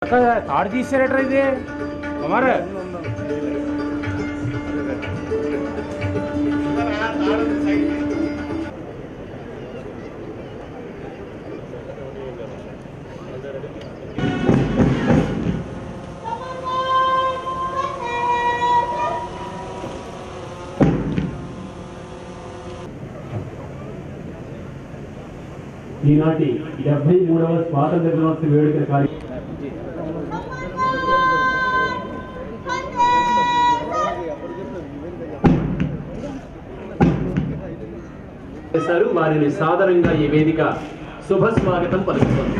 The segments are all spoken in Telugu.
తాడు తీసారట్రా ఇది కుమార్ ఈనాటి డెబ్బై మూడవ స్వాతంత్ర దినోత్సవ వేడుకల కార్య చేశారు వారిని సాదరంగా ఈ వేదిక శుభ స్వాగతం పలుకుతోంది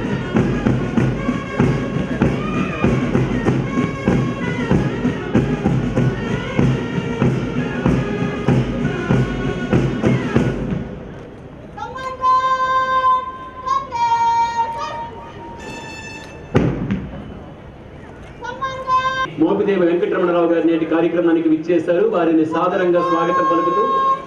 మోపిదేవి వెంకటరమణరావు గారి నేటి కార్యక్రమానికి విచ్చేశారు వారిని సాదరంగా స్వాగతం పలుకుతూ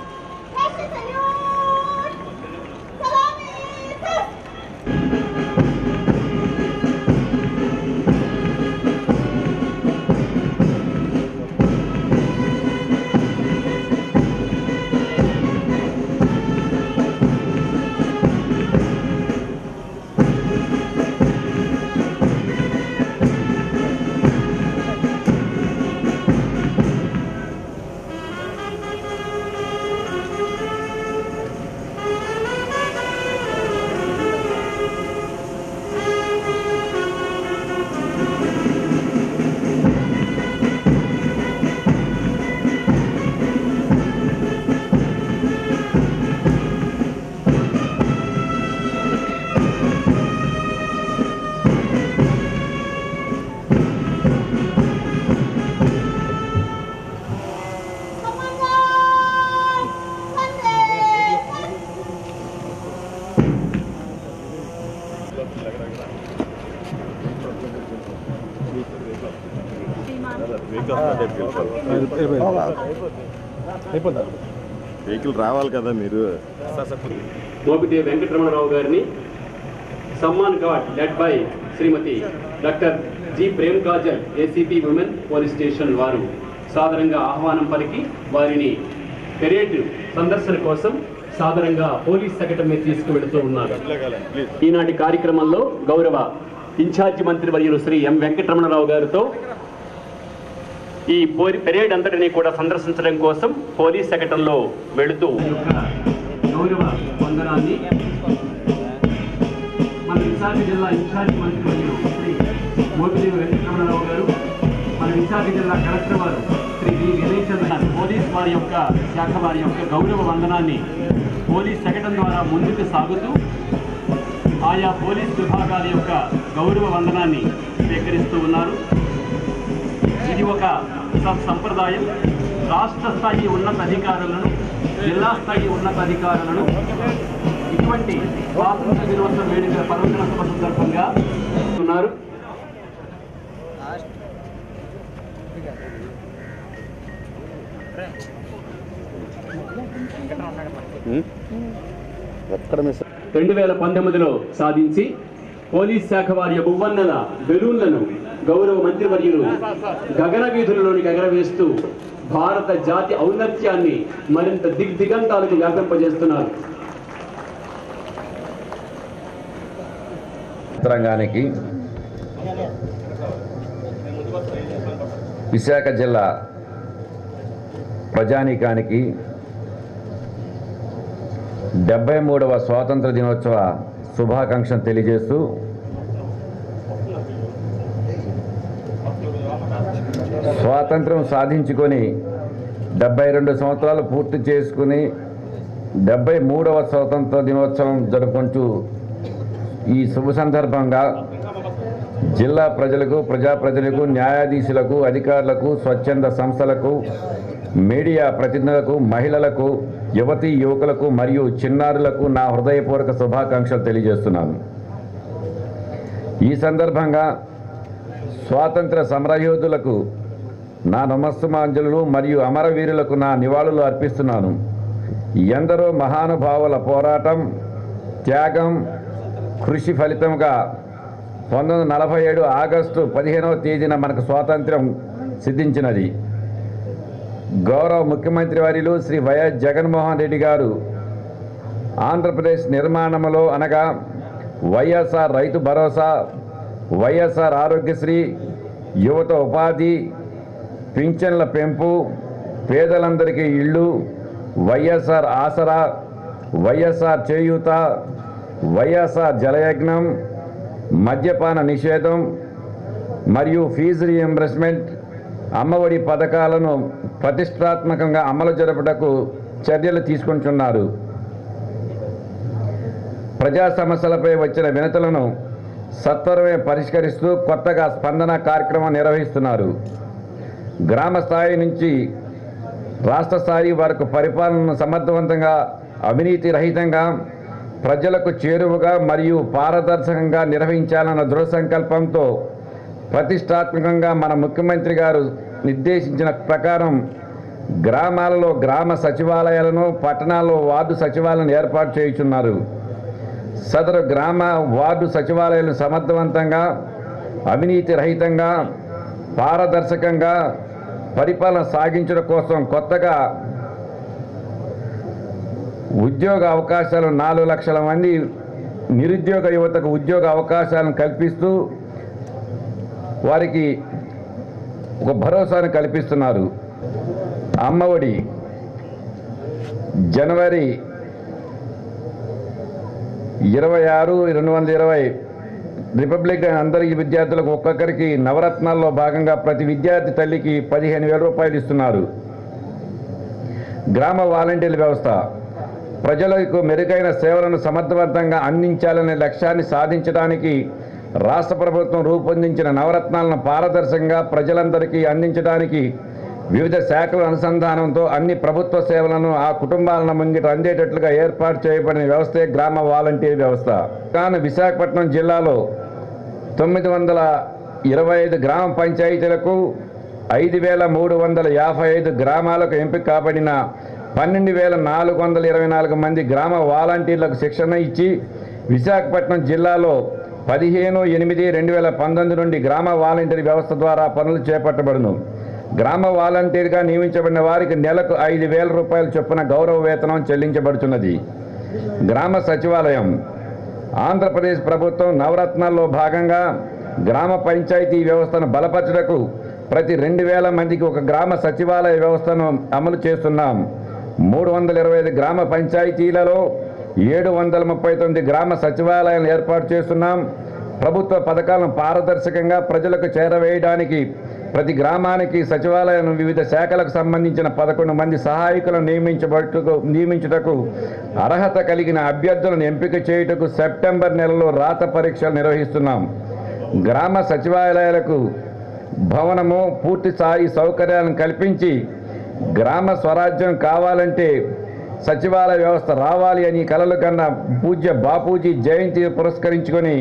వెహికల్ రావాలి కదా మీరు మోపిదేవి వెంకటరమణరావు గారిని Samman card led by Shrimati doctor G Prem Kajal ACP women police station వారు సాదరంగా ఆహ్వానం పలికి వారిని పెరేడ్ సందర్శన కోసం సాదరంగా పోలీస్ సెక్రటరీ మీద తీసుకువెళుతూ ఉన్నారు ప్లీజ్ ఈనాటి కార్యక్రమంలో గౌరవ ఇన్ఛార్జి మంత్రి వర్యులు శ్రీ ఎం వెంకటరమణరావు గారితో ఈ పోరి పెరేడ్ అంతటిని కూడా సందర్శించడం కోసం పోలీస్ సెక్రటరీలో వెళుతూ గౌరవ వందనాన్ని మన విశాఖ జిల్లా ఇన్ఛార్జి మంత్రి వర్యులు శ్రీ మోపిదేవి వెంకటరమణరావు గారు మన విశాఖ జిల్లా కలెక్టర్ వారు శ్రీ వి వినయ్ చంద్ర పోలీస్ వారి యొక్క శాఖ వారి యొక్క గౌరవ వందనాన్ని పోలీస్ సెక్రటరీ ద్వారా ముందుకు సాగుతూ ఆయా పోలీస్ విభాగాల యొక్క గౌరవ వందనాన్ని స్వీకరిస్తూ ఉన్నారు ఇది ఒక స- సంప్రదాయం రాష్ట్ర స్థాయి ఉన్నత అధికారులను జిల్లా స్థాయి ఉన్నత అధికారులను ఇటువంటి స్వాతంత్ర దినోత్సవ వేడుకల పర్వదిన సభ సందర్భంగా ఉన్నారు ఎక్కడ మిస్ రెండు వేల పంతొమ్మిదిలో సాధించి పోలీస్ శాఖ వారి బువ్వన్నెల బెలూన్లను గౌరవ మంత్రివర్యులు గగన వీధులలోనికి ఎగరవేస్తూ భారత జాతి ఔన్నత్యాన్ని మరింత దిగ్దిగంతాలకు వ్యాపింపజేస్తున్నారు రంగానికి విశాఖ జిల్లా ప్రజానీకానికి డెబ్బై మూడవ స్వాతంత్ర దినోత్సవ శుభాకాంక్షలు తెలియజేస్తూ స్వాతంత్రం సాధించుకొని డెబ్బై రెండు సంవత్సరాలు పూర్తి చేసుకుని డెబ్బై మూడవ స్వాతంత్ర దినోత్సవం జరుపుకుంటూ ఈ శుభ సందర్భంగా జిల్లా ప్రజలకు ప్రజాప్రతినిధులకు న్యాయాధీశులకు అధికారులకు స్వచ్ఛంద సంస్థలకు మీడియా ప్రతినిధులకు మహిళలకు యువతీ యువకులకు మరియు చిన్నారులకు నా హృదయపూర్వక శుభాకాంక్షలు తెలియజేస్తున్నాను ఈ సందర్భంగా స్వాతంత్ర సమరయోధులకు నా నమస్తమాంజలు మరియు అమరవీరులకు నా నివాళులు అర్పిస్తున్నాను ఎందరో మహానుభావుల పోరాటం త్యాగం కృషి ఫలితంగా పంతొమ్మిది వందల నలభై ఏడు ఆగస్టు పదిహేనవ తేదీన మనకు స్వాతంత్ర్యం సిద్ధించినది గౌరవ ముఖ్యమంత్రి వర్యులు శ్రీ వైఎస్ జగన్మోహన్ రెడ్డి గారు ఆంధ్రప్రదేశ్ నిర్మాణంలో అనగా వైఎస్ఆర్ రైతు భరోసా వైఎస్ఆర్ ఆరోగ్యశ్రీ యువత ఉపాధి పింఛన్ల పెంపు పేదలందరికీ ఇళ్ళు వైఎస్ఆర్ ఆసరా వైఎస్ఆర్ చేయూత వైఎస్ఆర్ జలయజ్ఞం మద్యపాన నిషేధం మరియు ఫీజు రియంబర్స్మెంట్ అమ్మఒడి పథకాలను ప్రతిష్టాత్మకంగా అమలు జరుపుటకు చర్యలు తీసుకుంటున్నారు ప్రజా సమస్యలపై వచ్చిన వినతులను సత్వరమే పరిష్కరిస్తూ కొత్తగా స్పందన కార్యక్రమం నిర్వహిస్తున్నారు గ్రామ స్థాయి నుంచి రాష్ట్ర స్థాయి వరకు పరిపాలనను సమర్థవంతంగా అవినీతి రహితంగా ప్రజలకు చేరువగా మరియు పారదర్శకంగా నిర్వహించాలన్న దృఢ సంకల్పంతో ప్రతిష్టాత్మకంగా మన ముఖ్యమంత్రి గారు నిర్దేశించిన ప్రకారం గ్రామాలలో గ్రామ సచివాలయాలను పట్టణాల్లో వార్డు సచివాలయాలను ఏర్పాటు చేయుచున్నారు సదరు గ్రామ వార్డు సచివాలయాలను సమర్థవంతంగా అవినీతి రహితంగా పారదర్శకంగా పరిపాలన సాగించడం కోసం కొత్తగా ఉద్యోగ అవకాశాలు నాలుగు లక్షల మంది నిరుద్యోగ యువతకు ఉద్యోగ అవకాశాలను కల్పిస్తూ వారికి ఒక భరోసాను కల్పిస్తున్నారు అమ్మఒడి జనవరి ఇరవై ఆరు రెండు వందల ఇరవై రిపబ్లిక్ డే అందరికీ విద్యార్థులకు ఒక్కొక్కరికి నవరత్నాల్లో భాగంగా ప్రతి విద్యార్థి తల్లికి పదిహేను వేల రూపాయలు ఇస్తున్నారు గ్రామ వాలంటీర్ల వ్యవస్థ ప్రజలకు మెరుగైన సేవలను సమర్థవంతంగా అందించాలనే లక్ష్యాన్ని సాధించడానికి రాష్ట్ర ప్రభుత్వం రూపొందించిన నవరత్నాలను పారదర్శకంగా ప్రజలందరికీ అందించడానికి వివిధ శాఖల అనుసంధానంతో అన్ని ప్రభుత్వ సేవలను ఆ కుటుంబాలను ముంగిట అందేటట్లుగా ఏర్పాటు చేయబడిన వ్యవస్థే గ్రామ వాలంటీర్ వ్యవస్థ కానీ విశాఖపట్నం జిల్లాలో తొమ్మిది వందల ఇరవై ఐదు గ్రామ పంచాయతీలకు ఐదు వేల మూడు వందల యాభై ఐదు గ్రామాలకు ఎంపిక కాబడిన పన్నెండు వేల నాలుగు వందల ఇరవై నాలుగు మంది గ్రామ వాలంటీర్లకు శిక్షణ ఇచ్చి విశాఖపట్నం జిల్లాలో పదిహేను ఎనిమిది రెండు వేల పంతొమ్మిది నుండి గ్రామ వాలంటీర్ వ్యవస్థ ద్వారా పనులు చేపట్టబడును గ్రామ వాలంటీర్గా నియమించబడిన వారికి నెలకు ఐదు వేల రూపాయల చొప్పున గౌరవ వేతనం చెల్లించబడుతున్నది గ్రామ సచివాలయం ఆంధ్రప్రదేశ్ ప్రభుత్వం నవరత్నాల్లో భాగంగా గ్రామ పంచాయతీ వ్యవస్థను బలపరచుటకు ప్రతి రెండు వేల మందికి ఒక గ్రామ సచివాలయ వ్యవస్థను అమలు చేస్తున్నాం మూడు వందల ఇరవై ఐదు గ్రామ పంచాయతీలలో ఏడు వందల ముప్పై తొమ్మిది గ్రామ సచివాలయాలను ఏర్పాటు చేస్తున్నాం ప్రభుత్వ పథకాలను పారదర్శకంగా ప్రజలకు చేరవేయడానికి ప్రతి గ్రామానికి సచివాలయం వివిధ శాఖలకు సంబంధించిన పదకొండు మంది సహాయకులను నియమించబట్టుకు నియమించుటకు అర్హత కలిగిన అభ్యర్థులను ఎంపిక చేయుటకు సెప్టెంబర్ నెలలో రాత పరీక్షలు నిర్వహిస్తున్నాం గ్రామ సచివాలయాలకు భవనము పూర్తి స్థాయి సౌకర్యాలను కల్పించి గ్రామ స్వరాజ్యం కావాలంటే సచివాలయ వ్యవస్థ రావాలి అని కలలు కన్నా పూజ్య బాపూజీ జయంతి పురస్కరించుకొని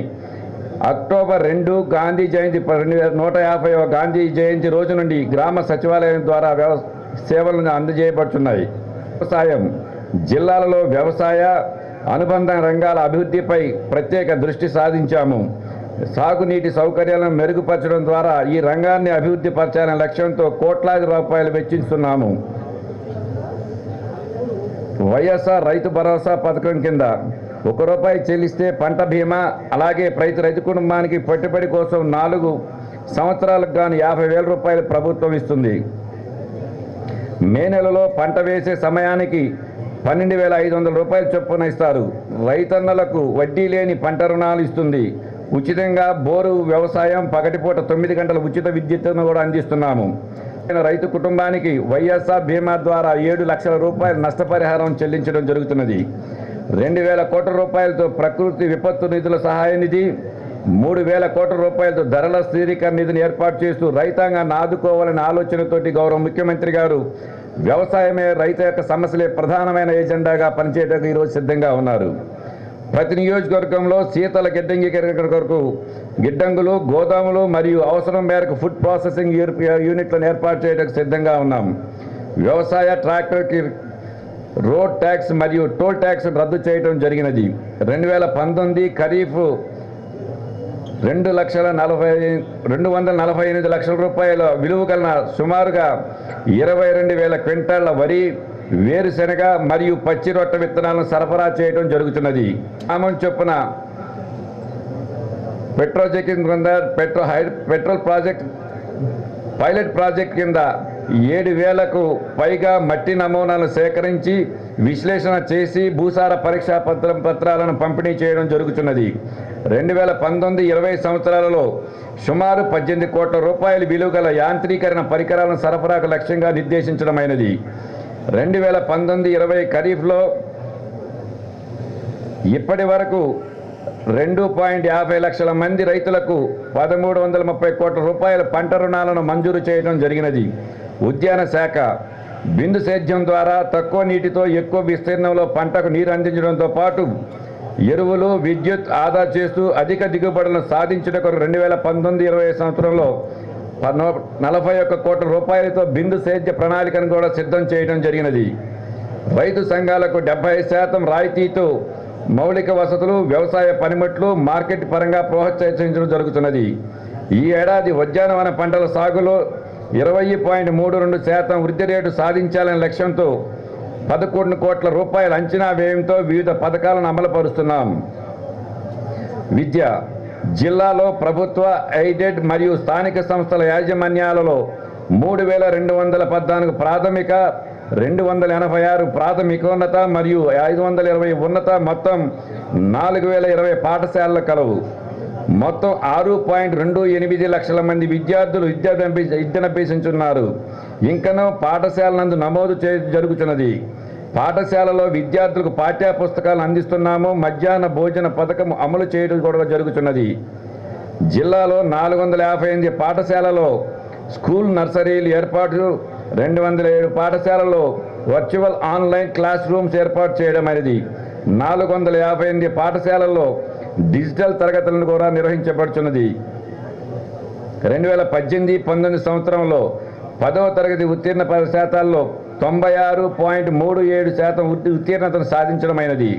అక్టోబర్ రెండు గాంధీ జయంతి ప- రెండు వేల నూట యాభైవ గాంధీ జయంతి రోజు నుండి గ్రామ సచివాలయం ద్వారా వ్యవ సేవలను అందజేయబడుతున్నాయి వ్యవసాయం జిల్లాలలో వ్యవసాయ అనుబంధ రంగాల అభివృద్ధిపై ప్రత్యేక దృష్టి సాధించాము సాగునీటి సౌకర్యాలను మెరుగుపరచడం ద్వారా ఈ రంగాన్ని అభివృద్ధి పరచాలనే లక్ష్యంతో కోట్లాది రూపాయలు వెచ్చిస్తున్నాము వైఎస్ఆర్ రైతు భరోసా పథకం కింద ఒక రూపాయి చెల్లిస్తే పంట బీమా అలాగే ప్రతి రైతు కుటుంబానికి పెట్టుబడి కోసం నాలుగు సంవత్సరాలకు గాను యాభై వేల రూపాయలు ప్రభుత్వం ఇస్తుంది మే నెలలో పంట వేసే సమయానికి పన్నెండు వేల ఐదు వందల రూపాయల చొప్పున ఇస్తారు రైతన్నలకు వడ్డీ లేని పంట రుణాలు ఇస్తుంది ఉచితంగా బోరు వ్యవసాయం పగటిపూట తొమ్మిది గంటల ఉచిత విద్యుత్తును కూడా అందిస్తున్నాము రైతు కుటుంబానికి వైఎస్ఆర్ బీమా ద్వారా ఏడు లక్షల రూపాయల నష్టపరిహారం చెల్లించడం జరుగుతున్నది రెండు వేల కోట్ల రూపాయలతో ప్రకృతి విపత్తు నిధుల సహాయ నిధి మూడు వేల కోట్ల రూపాయలతో ధరల స్థిరీకరణ నిధిని ఏర్పాటు చేస్తూ రైతాంగాన్ని ఆదుకోవాలనే ఆలోచనతోటి గౌరవ ముఖ్యమంత్రి గారు వ్యవసాయమే రైతు యొక్క సమస్యలే ప్రధానమైన ఎజెండాగా పనిచేయడానికి ఈరోజు సిద్ధంగా ఉన్నారు ప్రతి నియోజకవర్గంలో శీతల గిడ్డంగీకరణ కొరకు గిడ్డంగులు గోదాములు మరియు అవసరం మేరకు ఫుడ్ ప్రాసెసింగ్ యూనిట్- యూనిట్లను ఏర్పాటు చేయడానికి సిద్ధంగా ఉన్నాం వ్యవసాయ ట్రాక్టర్కి రోడ్ ట్యాక్స్ మరియు టోల్ ట్యాక్స్ రద్దు చేయడం జరిగినది రెండు వేల పంతొమ్మిది ఖరీఫ్ రెండు లక్షల నలభై రెండు వందల నలభై ఎనిమిది లక్షల రూపాయల విలువ కలిగిన సుమారుగా ఇరవై రెండు వేల క్వింటాళ్ల వరి వేరుశెనగ మరియు పచ్చి రొట్ట విత్తనాలను సరఫరా చేయడం జరుగుతున్నది ఆమం చొప్పున పెట్రోజెకింగ్ కింద పెట్రో హై పెట్రోల్ ప్రాజెక్ట్ పైలట్ ప్రాజెక్ట్ కింద ఏడు వేలకు పైగా మట్టి నమూనాలను సేకరించి విశ్లేషణ చేసి భూసార పరీక్షా పత్రం పత్రాలను పంపిణీ చేయడం జరుగుతున్నది రెండు వేల పంతొమ్మిది ఇరవై సంవత్సరాలలో సుమారు పద్దెనిమిది కోట్ల రూపాయల విలువ గల యాంత్రీకరణ పరికరాలను సరఫరాకు లక్ష్యంగా నిర్దేశించడమైనది రెండు వేల పంతొమ్మిది ఇరవై ఖరీఫ్లో ఇప్పటి వరకు రెండు పాయింట్ యాభై లక్షల మంది రైతులకు పదమూడు వందల ముప్పై కోట్ల రూపాయల పంట రుణాలను మంజూరు చేయడం జరిగినది ఉద్యాన శాఖ బిందు సేద్యం ద్వారా తక్కువ నీటితో ఎక్కువ విస్తీర్ణంలో పంటకు నీరు అందించడంతో పాటు ఎరువులు విద్యుత్ ఆదా చేస్తూ అధిక దిగుబడులను సాధించుటకు రెండు వేల పంతొమ్మిది ఇరవై సంవత్సరంలో పన్నో- నలభై ఒక్క కోట్ల రూపాయలతో బిందు సేద్య ప్రణాళికను కూడా సిద్ధం చేయడం జరిగినది రైతు సంఘాలకు డెబ్బై శాతం రాయితీతో మౌలిక వసతులు వ్యవసాయ పనిముట్లు మార్కెట్ పరంగా ప్రోత్సహించడం జరుగుతున్నది ఈ ఏడాది ఉద్యానవన పంటల సాగులో ఇరవై పాయింట్ మూడు రెండు శాతం వృద్ధి రేటు సాధించాలనే లక్ష్యంతో పదకొండు కోట్ల రూపాయల అంచనా వ్యయంతో వివిధ పథకాలను అమలుపరుస్తున్నాం విద్య జిల్లాలో ప్రభుత్వ ఎయిడెడ్ మరియు స్థానిక సంస్థల యాజమాన్యాలలో మూడు వేల రెండు వందల పద్నాలుగు ప్రాథమిక రెండు వందల ఎనభై ఆరు ప్రాథమికోన్నత మరియు ఐదు వందల ఇరవై ఉన్నత మొత్తం నాలుగు వేల ఇరవై పాఠశాలలు కలవు మొత్తం ఆరు పాయింట్ రెండు ఎనిమిది లక్షల మంది విద్యార్థులు విద్యాభ్యసి విద్యనభ్యసించున్నారు ఇంకనూ పాఠశాల నందు నమోదు చే జరుగుతున్నది పాఠశాలలో విద్యార్థులకు పాఠ్య పుస్తకాలు అందిస్తున్నాము మధ్యాహ్న భోజన పథకం అమలు చేయడం కూడా జరుగుతున్నది జిల్లాలో నాలుగు వందల యాభై ఎనిమిది పాఠశాలలో స్కూల్ నర్సరీలు ఏర్పాటు రెండు వందల ఏడు పాఠశాలలో వర్చువల్ ఆన్లైన్ క్లాస్ రూమ్స్ ఏర్పాటు చేయడం అనేది నాలుగు వందల యాభై ఎనిమిది పాఠశాలల్లో డిజిటల్ తరగతులను కూడా నిర్వహించబడుతున్నది రెండు వేల పద్దెనిమిది పంతొమ్మిది సంవత్సరంలో పదవ తరగతి ఉత్తీర్ణ ప- శాతాల్లో తొంభై ఆరు పాయింట్ మూడు ఏడు శాతం ఉత్తి- ఉత్తీర్ణతను సాధించడమైనది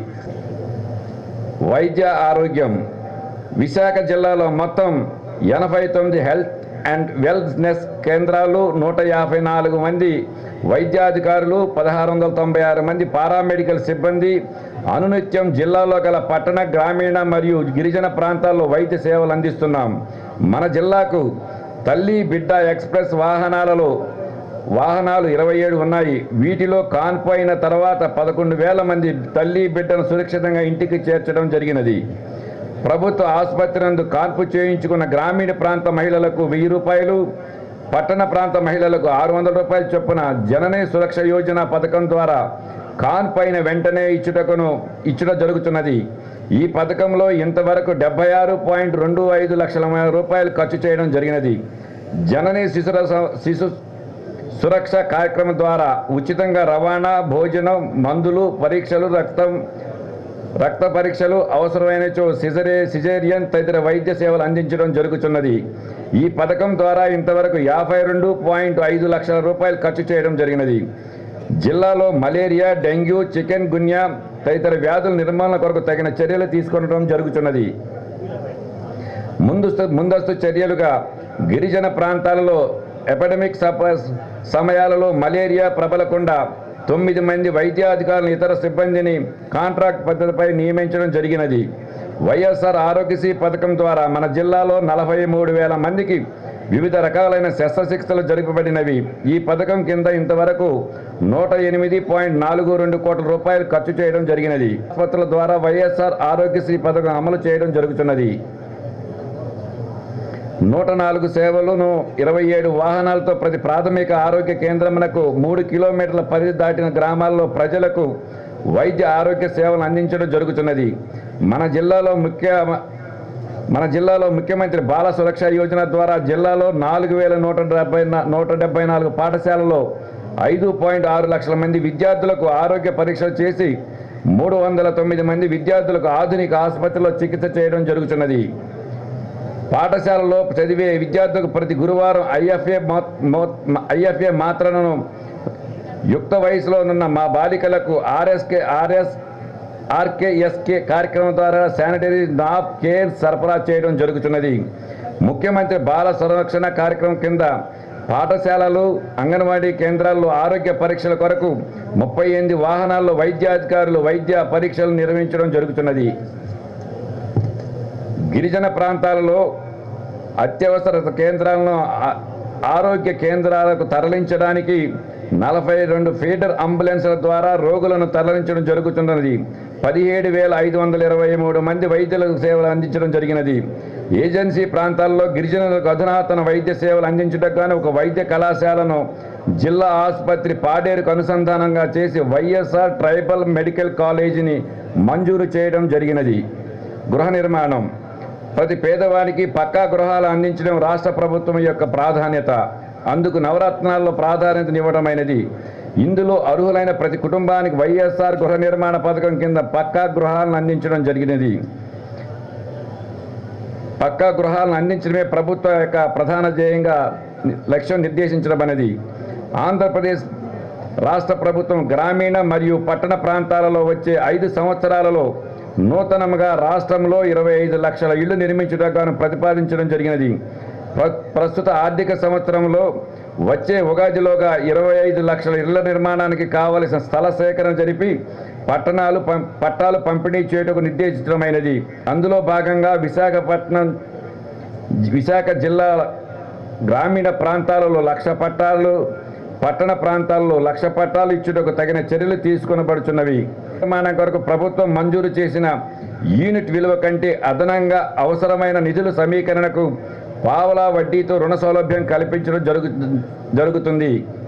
వైద్య ఆరోగ్యం విశాఖ జిల్లాలో మొత్తం ఎనభై తొమ్మిది హెల్త్ అండ్ వెల్నెస్ కేంద్రాలు నూట యాభై నాలుగు మంది వైద్యాధికారులు పదహారు వందల తొంభై ఆరు మంది పారామెడికల్ సిబ్బంది అనునిత్యం జిల్లాలో గల పట్టణ గ్రామీణ మరియు గిరిజన ప్రాంతాల్లో వైద్య సేవలు అందిస్తున్నాం మన జిల్లాకు తల్లి బిడ్డ ఎక్స్ప్రెస్ వాహనాలలో వాహనాలు ఇరవై ఏడు ఉన్నాయి వీటిలో కాన్పు అయిన తర్వాత పదకొండు వేల మంది తల్లి బిడ్డను సురక్షితంగా ఇంటికి చేర్చడం జరిగినది ప్రభుత్వ ఆసుపత్రి నందు కాన్పు చేయించుకున్న గ్రామీణ ప్రాంత మహిళలకు వెయ్యి రూపాయలు పట్టణ ప్రాంత మహిళలకు ఆరు వందల రూపాయల చొప్పున జననీ సురక్ష యోజన పథకం ద్వారా కాన్పు అయిన వెంటనే ఇచ్చుటకును ఇచ్చుట జరుగుతున్నది ఈ పథకంలో ఇంతవరకు డెబ్బై ఆరు పాయింట్ రెండు ఐదు లక్షల రూపాయలు ఖర్చు చేయడం జరిగినది జననీ శిశుర శిశు సురక్ష కార్యక్రమం ద్వారా ఉచితంగా రవాణా భోజనం మందులు పరీక్షలు రక్తం రక్త పరీక్షలు అవసరమైన చో సిజరే సిజేరియన్ తదితర వైద్య సేవలు అందించడం జరుగుతున్నది ఈ పథకం ద్వారా ఇంతవరకు యాభై రెండు పాయింట్ ఐదు లక్షల రూపాయలు ఖర్చు చేయడం జరిగినది జిల్లాలో మలేరియా డెంగ్యూ చికెన్ గున్యా తదితర వ్యాధుల నిర్మూలన కొరకు తగిన చర్యలు తీసుకొనడం జరుగుతున్నది ముందస్తు ముందస్తు చర్యలుగా గిరిజన ప్రాంతాలలో ఎపిడమిక్ సప సమయాలలో మలేరియా ప్రబలకుండా తొమ్మిది మంది వైద్యాధికారులు ఇతర సిబ్బందిని కాంట్రాక్ట్ పద్ధతిపై నియమించడం జరిగినది వైఎస్ఆర్ ఆరోగ్యశ్రీ పథకం ద్వారా మన జిల్లాలో నలభై మూడు వేల మందికి వివిధ రకాలైన శస్త్రచికిత్సలు జరపబడినవి ఈ పథకం కింద ఇంతవరకు నూట ఎనిమిది పాయింట్ నాలుగు రెండు కోట్ల రూపాయలు ఖర్చు చేయడం జరిగినది ఆసుపత్రుల ద్వారా వైఎస్ఆర్ ఆరోగ్యశ్రీ పథకం అమలు చేయడం జరుగుతున్నది నూట నాలుగు సేవలను ఇరవై ఏడు వాహనాలతో ప్రతి ప్రాథమిక ఆరోగ్య కేంద్రమునకు మూడు కిలోమీటర్ల పరిధి దాటిన గ్రామాల్లో ప్రజలకు వైద్య ఆరోగ్య సేవలు అందించడం జరుగుతున్నది మన జిల్లాలో ముఖ్య మన జిల్లాలో ముఖ్యమంత్రి బాల సురక్ష యోజన ద్వారా జిల్లాలో నాలుగు వేల నూట డెబ్బై నా- నూట డెబ్బై నాలుగు పాఠశాలలో ఐదు పాయింట్ ఆరు లక్షల మంది విద్యార్థులకు ఆరోగ్య పరీక్షలు చేసి మూడు వందల తొమ్మిది మంది విద్యార్థులకు ఆధునిక ఆసుపత్రిలో చికిత్స చేయడం జరుగుతున్నది పాఠశాలలో చదివే విద్యార్థులకు ప్రతి గురువారం ఐఎఫ్ఏ ఐఎఫ్ఏ మాత్రలను యుక్త వయసులో ఉన్న మా బాలికలకు ఆర్ఎస్కే ఆర్ఎస్ ఆర్కేఎస్కే కార్యక్రమం ద్వారా శానిటరీ నాప్ కేర్ సరఫరా చేయడం జరుగుతున్నది ముఖ్యమంత్రి బాల సంరక్షణ కార్యక్రమం కింద పాఠశాలలు అంగన్వాడీ కేంద్రాల్లో ఆరోగ్య పరీక్షల కొరకు ముప్పై ఎనిమిది వాహనాల్లో వైద్యాధికారులు వైద్య పరీక్షలు నిర్వహించడం జరుగుతున్నది గిరిజన ప్రాంతాలలో అత్యవసర కేంద్రాలను ఆ- ఆరోగ్య కేంద్రాలకు తరలించడానికి నలభై రెండు ఫీడర్ అంబులెన్స్ల ద్వారా రోగులను తరలించడం జరుగుతున్నది పదిహేడు వేల ఐదు వందల ఇరవై మూడు మంది వైద్యులకు సేవలు అందించడం జరిగినది ఏజెన్సీ ప్రాంతాల్లో గిరిజనులకు అధునాతన వైద్య సేవలు అందించడానికి గాను ఒక వైద్య కళాశాలను జిల్లా ఆసుపత్రి పాడేరుకు అనుసంధానంగా చేసి వైఎస్ఆర్ ట్రైబల్ మెడికల్ కాలేజీని మంజూరు చేయడం జరిగినది గృహ నిర్మాణం ప్రతి పేదవానికి పక్కా గృహాలు అందించడం రాష్ట్ర ప్రభుత్వం యొక్క ప్రాధాన్యత అందుకు నవరత్నాల్లో ప్రాధాన్యతనివ్వడమైనది ఇందులో అర్హులైన ప్రతి కుటుంబానికి వైఎస్ఆర్ గృహ నిర్మాణ పథకం కింద పక్కా గృహాలను అందించడం జరిగినది పక్కా గృహాలను అందించడమే ప్రభుత్వ యొక్క ప్రధాన ధ్యేయంగా ని- లక్ష్యం నిర్దేశించడమనేది ఆంధ్రప్రదేశ్ రాష్ట్ర ప్రభుత్వం గ్రామీణ మరియు పట్టణ ప్రాంతాలలో వచ్చే ఐదు సంవత్సరాలలో నూతనంగా రాష్ట్రంలో ఇరవై ఐదు లక్షల ఇళ్లు నిర్మించుటకు ప్రతిపాదించడం జరిగినది ప్ర- ప్రస్తుత ఆర్థిక సంవత్సరంలో వచ్చే ఉగాదిలోగా ఇరవై ఐదు లక్షల ఇళ్ల నిర్మాణానికి కావలసిన స్థల సేకరణ జరిపి పట్టణాలు పం- పట్టాలు పంపిణీ చేయుటకు నిర్దేశించడమైనది అందులో భాగంగా విశాఖపట్నం విశాఖ జిల్లా గ్రామీణ ప్రాంతాలలో లక్ష పట్టాలు పట్టణ ప్రాంతాల్లో లక్ష పట్టాలు ఇచ్చుటకు తగిన చర్యలు తీసుకొనబడుచున్నవి నిర్మాణం కొరకు ప్రభుత్వం మంజూరు చేసిన యూనిట్ విలువ కంటే అదనంగా అవసరమైన నిధుల సమీకరణకు పావలా వడ్డీతో రుణ సౌలభ్యం కల్పించడం జరుగు జరుగుతుంది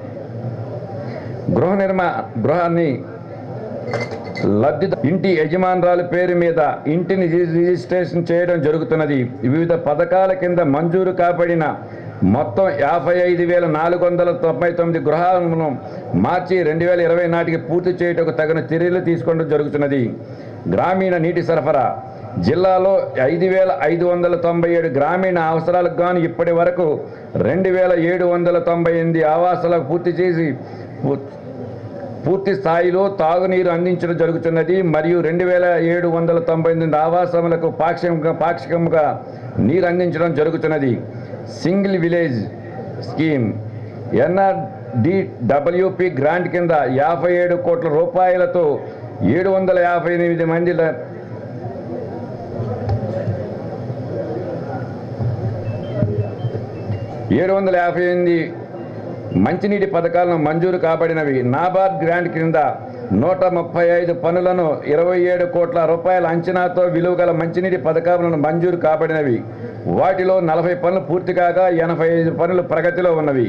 గృహ నిర్మా గృహాన్ని లబ్ధి ఇంటి యజమానురాలు పేరు మీద ఇంటిని రిజి- రిజిస్ట్రేషన్ చేయడం జరుగుతున్నది వివిధ పథకాల కింద మంజూరు కాబడిన మొత్తం యాభై ఐదు వేల నాలుగు వందల తొంభై తొమ్మిది గృహాలను మార్చి రెండు వేల ఇరవై నాటికి పూర్తి చేయుటకు తగిన చర్యలు తీసుకోవడం జరుగుతున్నది గ్రామీణ నీటి సరఫరా జిల్లాలో ఐదు వేల ఐదు వందల తొంభై ఏడు గ్రామీణ అవసరాలకు గాను ఇప్పటి వరకు రెండు వేల ఏడు వందల తొంభై ఎనిమిది ఆవాసాలకు పూర్తి చేసి పూ- పూర్తి స్థాయిలో తాగునీరు అందించడం జరుగుతున్నది మరియు రెండు వేల ఏడు వందల తొంభై ఎనిమిది ఆవాసములకు పాక్షికంగా పాక్షికంగా నీరు అందించడం జరుగుతున్నది single village scheme NRDWP grant కింద యాభై ఏడు కోట్ల రూపాయలతో ఏడు వందల యాభై ఎనిమిది మంది ల- ఏడు వందల యాభై ఎనిమిది మంచినీటి పథకాలను మంజూరు కాబడినవి నాబార్డ్ గ్రాంట్ క్రింద నూట ముప్పై ఐదు పనులను ఇరవై ఏడు కోట్ల రూపాయల అంచనాతో విలువ గల మంచినీటి పథకాలను మంజూరు కాబడినవి వాటిలో నలభై పనులు పూర్తి కాగా ఎనభై ఐదు పనులు ప్రగతిలో ఉన్నవి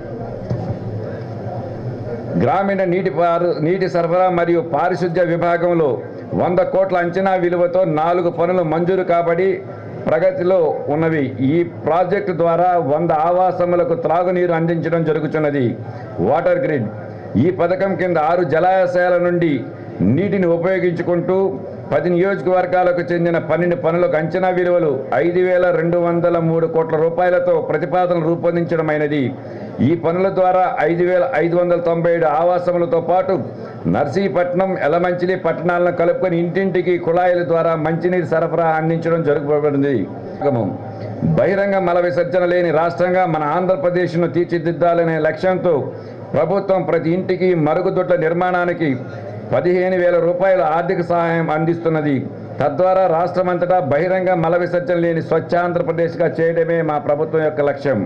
గ్రామీణ నీటి పారు నీటి సరఫరా మరియు పారిశుద్ధ్య విభాగంలో వంద కోట్ల అంచనా విలువతో నాలుగు పనులు మంజూరు కాబడి ప్రగతిలో ఉన్నవి ఈ ప్రాజెక్టు ద్వారా వంద ఆవాసములకు త్రాగునీరు అందించడం జరుగుతున్నది వాటర్ గ్రిడ్ ఈ పథకం కింద ఆరు జలాశయాల నుండి నీటిని ఉపయోగించుకుంటూ పది నియోజకవర్గాలకు చెందిన పన్నెండు పనులకు అంచనా విలువలు ఐదు వేల రెండు వందల మూడు కోట్ల రూపాయలతో ప్రతిపాదన రూపొందించడమైనది ఈ పనుల ద్వారా ఐదు వేల ఐదు వందల తొంభై ఏడు ఆవాసములతో పాటు నర్సీపట్నం ఎలమంచిలి పట్టణాలను కలుపుకొని ఇంటింటికి కుళాయిల ద్వారా మంచినీరు సరఫరా అందించడం జరుగుబడింది భాగము. బహిరంగ మల విసర్జన లేని రాష్ట్రంగా మన ఆంధ్రప్రదేశ్ను తీర్చిదిద్దాలనే లక్ష్యంతో ప్రభుత్వం ప్రతి ఇంటికి మరుగుదొడ్ల నిర్మాణానికి పదిహేను వేల రూపాయల ఆర్థిక సహాయం అందిస్తున్నది తద్వారా రాష్ట్రమంతటా బహిరంగ మల విసర్జన లేని స్వచ్ఛ ఆంధ్రప్రదేశ్గా చేయడమే మా ప్రభుత్వం యొక్క లక్ష్యం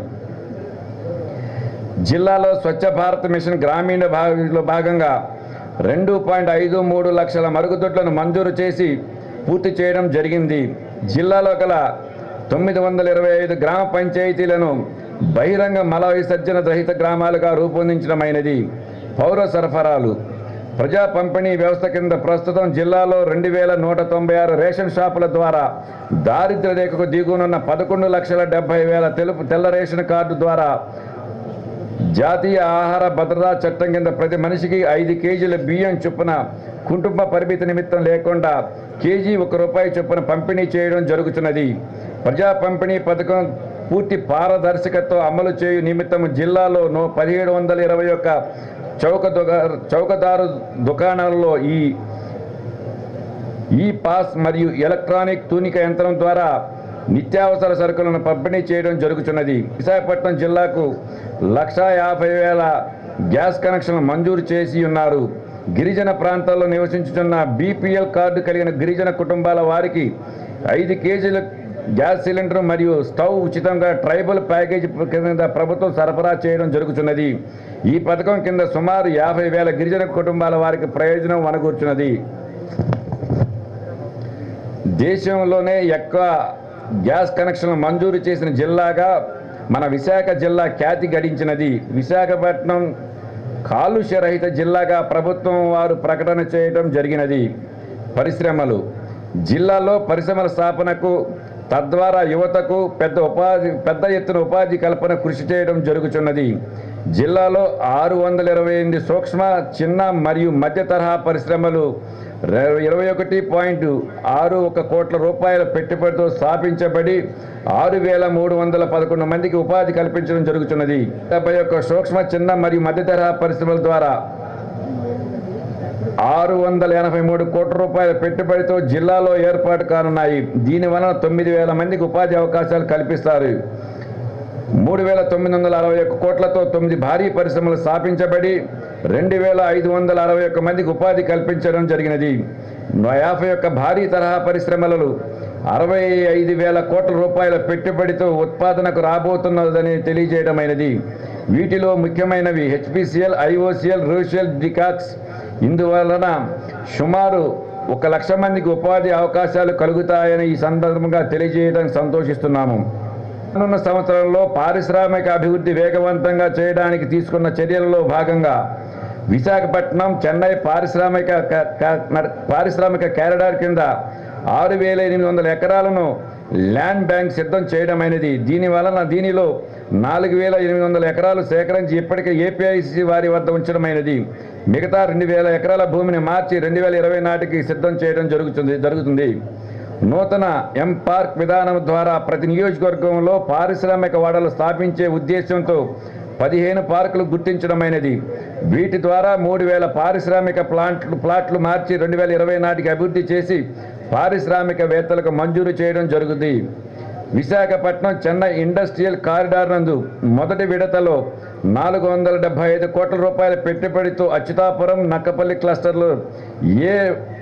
జిల్లాలో స్వచ్ఛ భారత్ మిషన్ గ్రామీణ భాగంలో భాగంగా రెండు పాయింట్ ఐదు మూడు లక్షల మరుగుదొడ్లను మంజూరు చేసి పూర్తి చేయడం జరిగింది జిల్లాలో గల తొమ్మిది వందల ఇరవై ఐదు గ్రామ పంచాయతీలను బహిరంగ మల విసర్జన రహిత గ్రామాలుగా రూపొందించడమైనది పౌర సరఫరాలు ప్రజా పంపిణీ వ్యవస్థ కింద ప్రస్తుతం జిల్లాలో రెండు వేల నూట తొంభై ఆరు రేషన్ షాపుల ద్వారా దారిద్ర్య రేఖకు దిగునున్న పదకొండు లక్షల డెబ్బై వేల తెలుపు తెల్ల రేషన్ కార్డు ద్వారా జాతీయ ఆహార భద్రతా చట్టం కింద ప్రతి మనిషికి ఐదు కేజీల బియ్యం చొప్పున కుటుంబ పరిమితి నిమిత్తం లేకుండా కేజీ ఒక రూపాయి చొప్పున పంపిణీ చేయడం జరుగుతున్నది ప్రజా పంపిణీ పథకం పూర్తి పారదర్శకతో అమలు చేయు నిమిత్తం జిల్లాలో నో పదిహేడు వందల ఇరవై ఒక్క చౌక దుకా చౌకదారు దుకాణాలలో ఈ ఈ పాస్ మరియు ఎలక్ట్రానిక్ తూనిక యంత్రం ద్వారా నిత్యావసర సరుకులను పంపిణీ చేయడం జరుగుతున్నది విశాఖపట్నం జిల్లాకు లక్షా యాభై వేల గ్యాస్ కనెక్షన్లు మంజూరు చేసి ఉన్నారు గిరిజన ప్రాంతాల్లో నివసించుతున్న బీపీఎల్ కార్డు కలిగిన గిరిజన కుటుంబాల వారికి ఐదు కేజీల గ్యాస్ సిలిండర్ మరియు స్టవ్ ఉచితంగా ట్రైబల్ ప్యాకేజీ కింద ప్రభుత్వం సరఫరా చేయడం జరుగుతున్నది ఈ పథకం కింద సుమారు యాభై వేల గిరిజన కుటుంబాల వారికి ప్రయోజనం వనగూర్చున్నది దేశంలోనే ఎక్కువ గ్యాస్ కనెక్షన్లు మంజూరు చేసిన జిల్లాగా మన విశాఖ జిల్లా ఖ్యాతి గడించినది విశాఖపట్నం కాలుష్య రహిత జిల్లాగా ప్రభుత్వం వారు ప్రకటన చేయడం జరిగినది పరిశ్రమలు జిల్లాలో పరిశ్రమల స్థాపనకు తద్వారా యువతకు పెద్ద ఉపాధి పెద్ద ఎత్తున ఉపాధి కల్పన కృషి చేయడం జరుగుతున్నది జిల్లాలో ఆరు వందల ఇరవై ఎనిమిది సూక్ష్మ చిన్న మరియు మధ్య తరహా పరిశ్రమలు రె- ఇరవై ఒకటి పాయింట్ ఆరు ఒక కోట్ల రూపాయల పెట్టుబడితో స్థాపించబడి ఆరు వేల మూడు వందల పదకొండు మందికి ఉపాధి కల్పించడం జరుగుతున్నది డెబ్బై ఒక్క సూక్ష్మ చిన్న మరియు మధ్య తరహా పరిశ్రమల ద్వారా ఆరు వందల ఎనభై మూడు కోట్ల రూపాయల పెట్టుబడితో జిల్లాలో ఏర్పాటు కానున్నాయి దీని వలన తొమ్మిది వేల మందికి ఉపాధి అవకాశాలు కల్పిస్తారు మూడు వేల తొమ్మిది వందల అరవై ఒక్క కోట్లతో తొమ్మిది భారీ పరిశ్రమలు స్థాపించబడి రెండు వేల ఐదు వందల అరవై ఒక్క మందికి ఉపాధి కల్పించడం జరిగినది యాభై ఒక్క భారీ తరహా పరిశ్రమలలో అరవై ఐదు వేల కోట్ల రూపాయల పెట్టుబడితో ఉత్పాదనకు రాబోతున్నదని తెలియజేయడమైనది వీటిలో ముఖ్యమైనవి హెచ్పిసిఎల్ ఐఓసిఎల్ రూషియల్ డికాక్స్ ఇందువలన సుమారు ఒక లక్ష మందికి ఉపాధి అవకాశాలు కలుగుతాయని ఈ సందర్భంగా తెలియజేయడానికి సంతోషిస్తున్నాము రానున్న సంవత్సరంలో పారిశ్రామిక అభివృద్ధి వేగవంతంగా చేయడానికి తీసుకున్న చర్యలలో భాగంగా విశాఖపట్నం చెన్నై పారిశ్రామిక క- క- నర్- పారిశ్రామిక కారిడార్ కింద ఆరు వేల ఎనిమిది వందల ఎకరాలను ల్యాండ్ బ్యాంక్ సిద్ధం చేయడమైనది దీని వలన దీనిలో నాలుగు వేల ఎనిమిది వందల ఎకరాలు సేకరించి ఇప్పటికే ఏపీఐసి వారి వద్ద ఉంచడమైనది మిగతా రెండు వేల ఎకరాల భూమిని మార్చి రెండు వేల ఇరవై నాటికి సిద్ధం చేయడం జరుగుతుంది జరుగుతుంది నూతన ఎం పార్క్ విధానం ద్వారా ప్రతి నియోజకవర్గంలో పారిశ్రామిక వాడలు స్థాపించే ఉద్దేశంతో పదిహేను పార్కులు గుర్తించడమైనది వీటి ద్వారా మూడు వేల పారిశ్రామిక ప్లాంట్లు ప్లాట్లు మార్చి రెండు వేల ఇరవై నాటికి అభివృద్ధి చేసి పారిశ్రామికవేత్తలకు మంజూరు చేయడం జరుగుతుంది విశాఖపట్నం చెన్నై ఇండస్ట్రియల్ కారిడార్ నందు మొదటి విడతలో నాలుగు వందల డెబ్బై ఐదు కోట్ల రూపాయల పెట్టుబడితో అచ్యుతాపురం నక్కపల్లి క్లస్టర్లు ఏ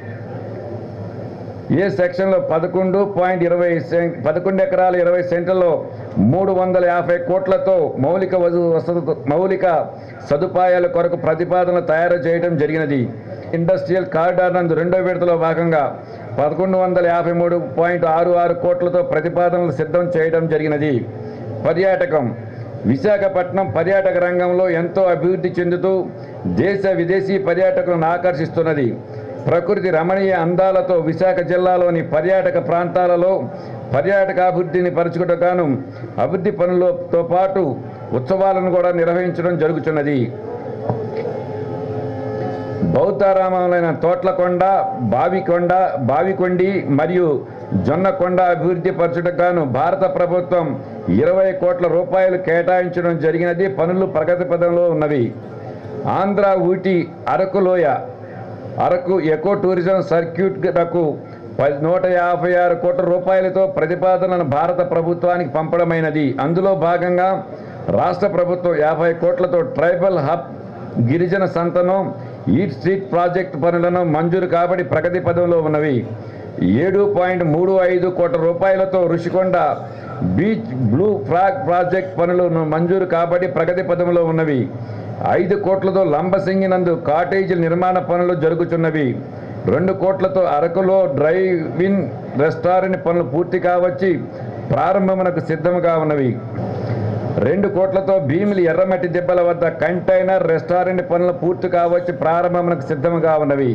ఏ సెక్షన్లో పదకొండు పాయింట్ ఇరవై సెం- పదకొండు ఎకరాల ఇరవై సెంట్లలో మూడు వందల యాభై కోట్లతో మౌలిక వసు- వసతు మౌలిక సదుపాయాల కొరకు ప్రతిపాదనలు తయారు చేయడం జరిగినది ఇండస్ట్రియల్ కారిడార్ నందు రెండో విడతలో భాగంగా పదకొండు వందల యాభై మూడు పాయింట్ ఆరు ఆరు కోట్లతో ప్రతిపాదనలు సిద్ధం చేయడం జరిగినది పర్యాటకం విశాఖపట్నం పర్యాటక రంగంలో ఎంతో అభివృద్ధి చెందుతూ దేశ విదేశీ పర్యాటకులను ఆకర్షిస్తున్నది ప్రకృతి రమణీయ అందాలతో విశాఖ జిల్లాలోని పర్యాటక ప్రాంతాలలో పర్యాటక అభివృద్ధిని పరచుకుటగాను అభివృద్ధి పనులతో పాటు ఉత్సవాలను కూడా నిర్వహించడం జరుగుతున్నది బౌద్ధారామములైన తోట్లకొండ బావికొండ బావికొండి మరియు జొన్నకొండ అభివృద్ధి పరచుటగాను భారత ప్రభుత్వం ఇరవై కోట్ల రూపాయలు కేటాయించడం జరిగినది పనులు ప్రగతి పదంలో ఉన్నవి ఆంధ్ర ఊటీ అరకు లోయ అరకు ఎకో టూరిజం సర్క్యూట్కు పది నూట యాభై ఆరు కోట్ల రూపాయలతో ప్రతిపాదనను భారత ప్రభుత్వానికి పంపడమైనది అందులో భాగంగా రాష్ట్ర ప్రభుత్వం యాభై కోట్లతో ట్రైబల్ హబ్ గిరిజన సంతనం ఈట్ స్ట్రీట్ ప్రాజెక్ట్ పనులను మంజూరు కాబట్టి ప్రగతి పదంలో ఉన్నవి ఏడు పాయింట్ మూడు ఐదు కోట్ల రూపాయలతో Rushikonda beach blue flag project పనులు మంజూరు కాబట్టి ప్రగతి పదంలో ఉన్నవి ఐదు కోట్లతో లంబసింగి నందు కాటేజీల నిర్మాణ పనులు జరుగుతున్నవి రెండు కోట్లతో అరకులో డ్రైవ్ ఇన్ రెస్టారెంట్ పనులు పూర్తి కావచ్చి ప్రారంభమునకు సిద్ధముగా ఉన్నవి రెండు కోట్లతో భీమిలి ఎర్రమట్టి దెబ్బల వద్ద కంటైనర్ రెస్టారెంట్ పనులు పూర్తి కావచ్చి ప్రారంభమునకు సిద్ధముగా ఉన్నవి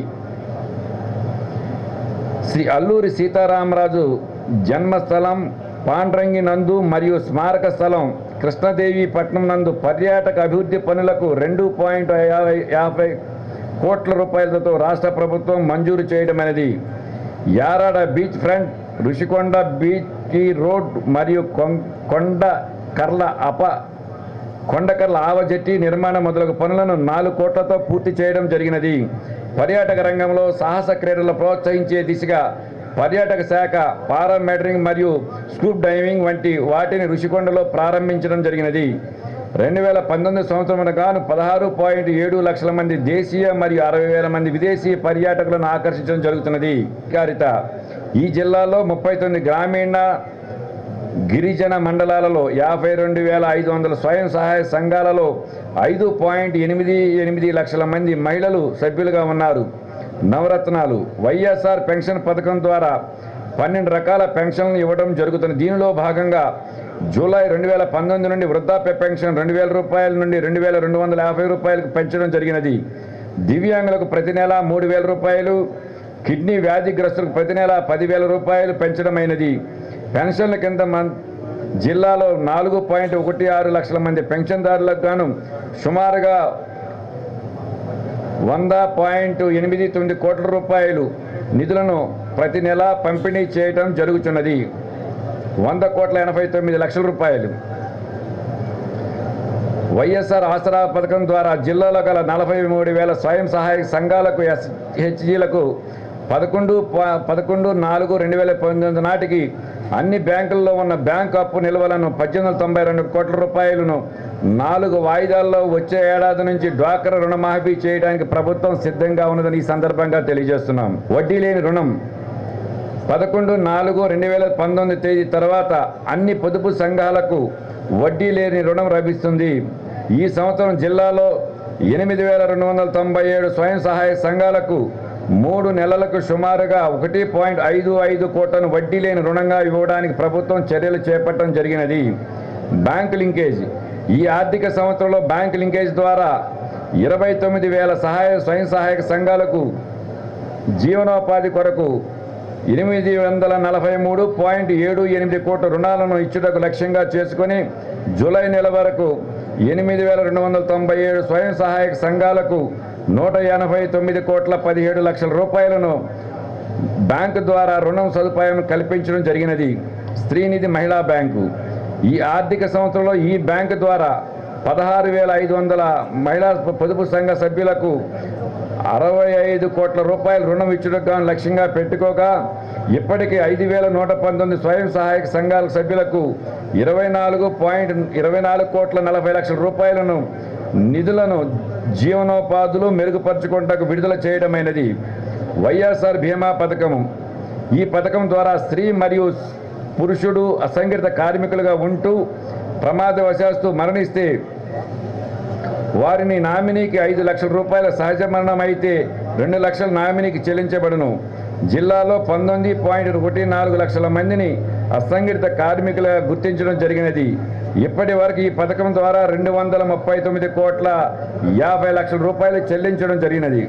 శ్రీ అల్లూరి సీతారామరాజు జన్మస్థలం పాండ్రంగి నందు మరియు స్మారక స్థలం కృష్ణదేవి పట్నం నందు పర్యాటక అభివృద్ధి పనులకు రెండు పాయింట్ యాభై యాభై కోట్ల రూపాయలతో రాష్ట్ర ప్రభుత్వం మంజూరు చేయడం అనేది Yarada beach front Rushikonda beach road మరియు కొం- కొండ కర్ల అప కొండకర్ల ఆవజెట్టి నిర్మాణం మొదలగు పనులను నాలుగు కోట్లతో పూర్తి చేయడం జరిగినది పర్యాటక రంగంలో సాహస క్రీడలు ప్రోత్సహించే దిశగా పర్యాటక శాఖ పారామెటరింగ్ మరియు స్కూప్ డైవింగ్ వంటి వాటిని రుషికొండలో ప్రారంభించడం జరిగినది రెండు వేల పంతొమ్మిది సంవత్సరం గాను పదహారు పాయింట్ ఏడు లక్షల మంది దేశీయ మరియు అరవై వేల మంది విదేశీ పర్యాటకులను ఆకర్షించడం జరుగుతున్నది అధికారిత ఈ జిల్లాలో ముప్పై తొమ్మిది గ్రామీణ గిరిజన మండలాలలో యాభై రెండు వేల ఐదు వందల స్వయం సహాయ సంఘాలలో ఐదు పాయింట్ ఎనిమిది ఎనిమిది లక్షల మంది మహిళలు సభ్యులుగా ఉన్నారు నవరత్నాలు వైఎస్ఆర్ పెన్షన్ పథకం ద్వారా పన్నెండు రకాల పెన్షన్లు ఇవ్వడం జరుగుతుంది దీనిలో భాగంగా జూలై రెండు వేల పంతొమ్మిది నుండి వృద్ధాప్య పెన్షన్ రెండు వేల రూపాయల నుండి రెండు వేల రెండు వందల యాభై రూపాయలకు పెంచడం జరిగినది దివ్యాంగులకు ప్రతి నెల మూడు వేల రూపాయలు కిడ్నీ వ్యాధిగ్రస్తులకు ప్రతి నెల పదివేల రూపాయలు పెంచడమైనది పెన్షన్ల కింద మన్ జిల్లాలో నాలుగు పాయింట్ ఒకటి ఆరు లక్షల మంది పెన్షన్దారులకు గాను సుమారుగా వంద పాయింట్ ఎనిమిది తొమ్మిది కోట్ల రూపాయలు నిధులను ప్రతి నెల పంపిణీ చేయడం జరుగుతున్నది వంద కోట్ల ఎనభై తొమ్మిది లక్షల రూపాయలు వైఎస్ఆర్ ఆసరా పథకం ద్వారా జిల్లాలో గల నలభై మూడు వేల స్వయం సహాయక సంఘాలకు ఎస్హెచ్జీలకు పదకొండు ప- పదకొండు నాలుగు రెండు వేల పంతొమ్మిది నాటికి అన్ని బ్యాంకుల్లో ఉన్న బ్యాంకు అప్పు నిల్వలను పద్దెనిమిది వందల తొంభై రెండు కోట్ల రూపాయలను నాలుగు వాయిదాల్లో వచ్చే ఏడాది నుంచి డ్వాక్రా రుణమాఫీ చేయడానికి ప్రభుత్వం సిద్ధంగా ఉన్నదని ఈ సందర్భంగా తెలియజేస్తున్నాం వడ్డీ లేని రుణం పదకొండు నాలుగు రెండు వేల పంతొమ్మిది తేదీ తర్వాత అన్ని పొదుపు సంఘాలకు వడ్డీ లేని రుణం లభిస్తుంది ఈ సంవత్సరం జిల్లాలో ఎనిమిది వేల రెండు వందల తొంభై ఏడు స్వయం సహాయ సంఘాలకు మూడు నెలలకు సుమారుగా ఒకటి పాయింట్ ఐదు ఐదు కోట్లను వడ్డీ లేని రుణంగా ఇవ్వడానికి ప్రభుత్వం చర్యలు చేపట్టడం జరిగినది బ్యాంక్ లింకేజ్ ఈ ఆర్థిక సంవత్సరంలో బ్యాంక్ లింకేజ్ ద్వారా ఇరవై తొమ్మిది వేల సహాయ స్వయం సహాయక సంఘాలకు జీవనోపాధి కొరకు ఎనిమిది వందల నలభై మూడు పాయింట్ ఏడు ఎనిమిది కోట్ల రుణాలను ఇచ్చుటకు లక్ష్యంగా చేసుకొని జూలై నెల వరకు ఎనిమిది వేల రెండు వందల తొంభై ఏడు స్వయం సహాయక సంఘాలకు నూట ఎనభై తొమ్మిది కోట్ల పదిహేడు లక్షల రూపాయలను బ్యాంకు ద్వారా రుణం సదుపాయం కల్పించడం జరిగినది స్త్రీనిధి మహిళా బ్యాంకు ఈ ఆర్థిక సంవత్సరంలో ఈ బ్యాంకు ద్వారా పదహారు వేల ఐదు వందల మహిళా పొదుపు సంఘ సభ్యులకు అరవై ఐదు కోట్ల రూపాయల రుణం ఇచ్చుటకు గాను లక్ష్యంగా పెట్టుకోగా ఇప్పటికీ ఐదు వేల నూట పంతొమ్మిది స్వయం సహాయక సంఘాల సభ్యులకు ఇరవై నాలుగు పాయింట్ ఇరవై నాలుగు కోట్ల నలభై లక్షల రూపాయలను నిధులను జీవనోపాధులు మెరుగుపరచుకుంటకు విడుదల చేయడమైనది వైఎస్ఆర్ బీమా పథకం ఈ పథకం ద్వారా స్త్రీ మరియు పురుషుడు అసంఘటిత కార్మికులుగా ఉంటూ ప్రమాదవశాస్తు మరణిస్తే వారిని నామినీకి ఐదు లక్షల రూపాయల సహజ మరణం అయితే రెండు లక్షల నామినీకి చెల్లించబడును జిల్లాలో పంతొమ్మిది పాయింట్ ఒకటి నాలుగు లక్షల మందిని అసంఘటిత కార్మికులుగా గుర్తించడం జరిగినది ఇప్పటి వరకు ఈ పథకం ద్వారా రెండు వందల ముప్పై తొమ్మిది కోట్ల యాభై లక్షల రూపాయలు చెల్లించడం జరిగినది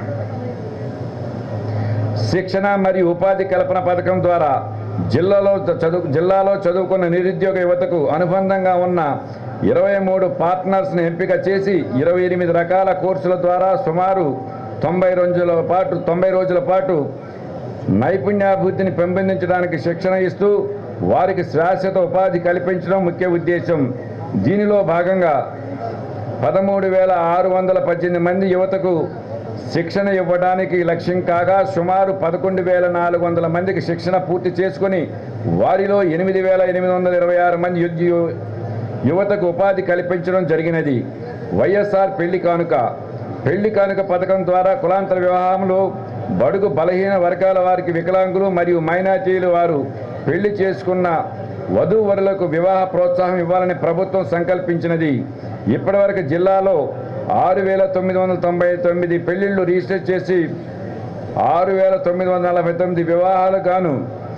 శిక్షణ మరియు ఉపాధి కల్పన పథకం ద్వారా జిల్లాలో చదువు జిల్లాలో చదువుకున్న నిరుద్యోగ యువతకు అనుబంధంగా ఉన్న ఇరవై మూడు పార్ట్నర్స్ని ఎంపిక చేసి ఇరవై ఎనిమిది రకాల కోర్సుల ద్వారా సుమారు తొంభై రోజుల పాటు తొంభై రోజుల పాటు నైపుణ్యాభివృద్ధిని పెంపొందించడానికి శిక్షణ ఇస్తూ వారికి శాశ్వత ఉపాధి కల్పించడం ముఖ్య ఉద్దేశం దీనిలో భాగంగా పదమూడు వేల ఆరు వందల పద్దెనిమిది మంది యువతకు శిక్షణ ఇవ్వడానికి లక్ష్యం కాగా సుమారు పదకొండు వేల నాలుగు వందల మందికి శిక్షణ పూర్తి చేసుకొని వారిలో ఎనిమిది వేల ఎనిమిది వందల ఇరవై ఆరు మంది యుద్ధ- యువతకు ఉపాధి కల్పించడం జరిగినది వైఎస్ఆర్ పెళ్లి కానుక పెళ్లి కానుక పథకం ద్వారా కులాంతర వివాహంలో బడుగు బలహీన వర్గాల వారికి వికలాంగులు మరియు మైనార్టీలు వారు పెళ్లి చేసుకున్న వధూవరులకు వివాహ ప్రోత్సాహం ఇవ్వాలని ప్రభుత్వం సంకల్పించినది ఇప్పటివరకు జిల్లాలో ఆరు వేల తొమ్మిది వందల తొంభై తొమ్మిది పెళ్లిళ్ళు రిజిస్టర్ చేసి ఆరు వేల తొమ్మిది వందల నలభై తొమ్మిది వివాహాలకు గాను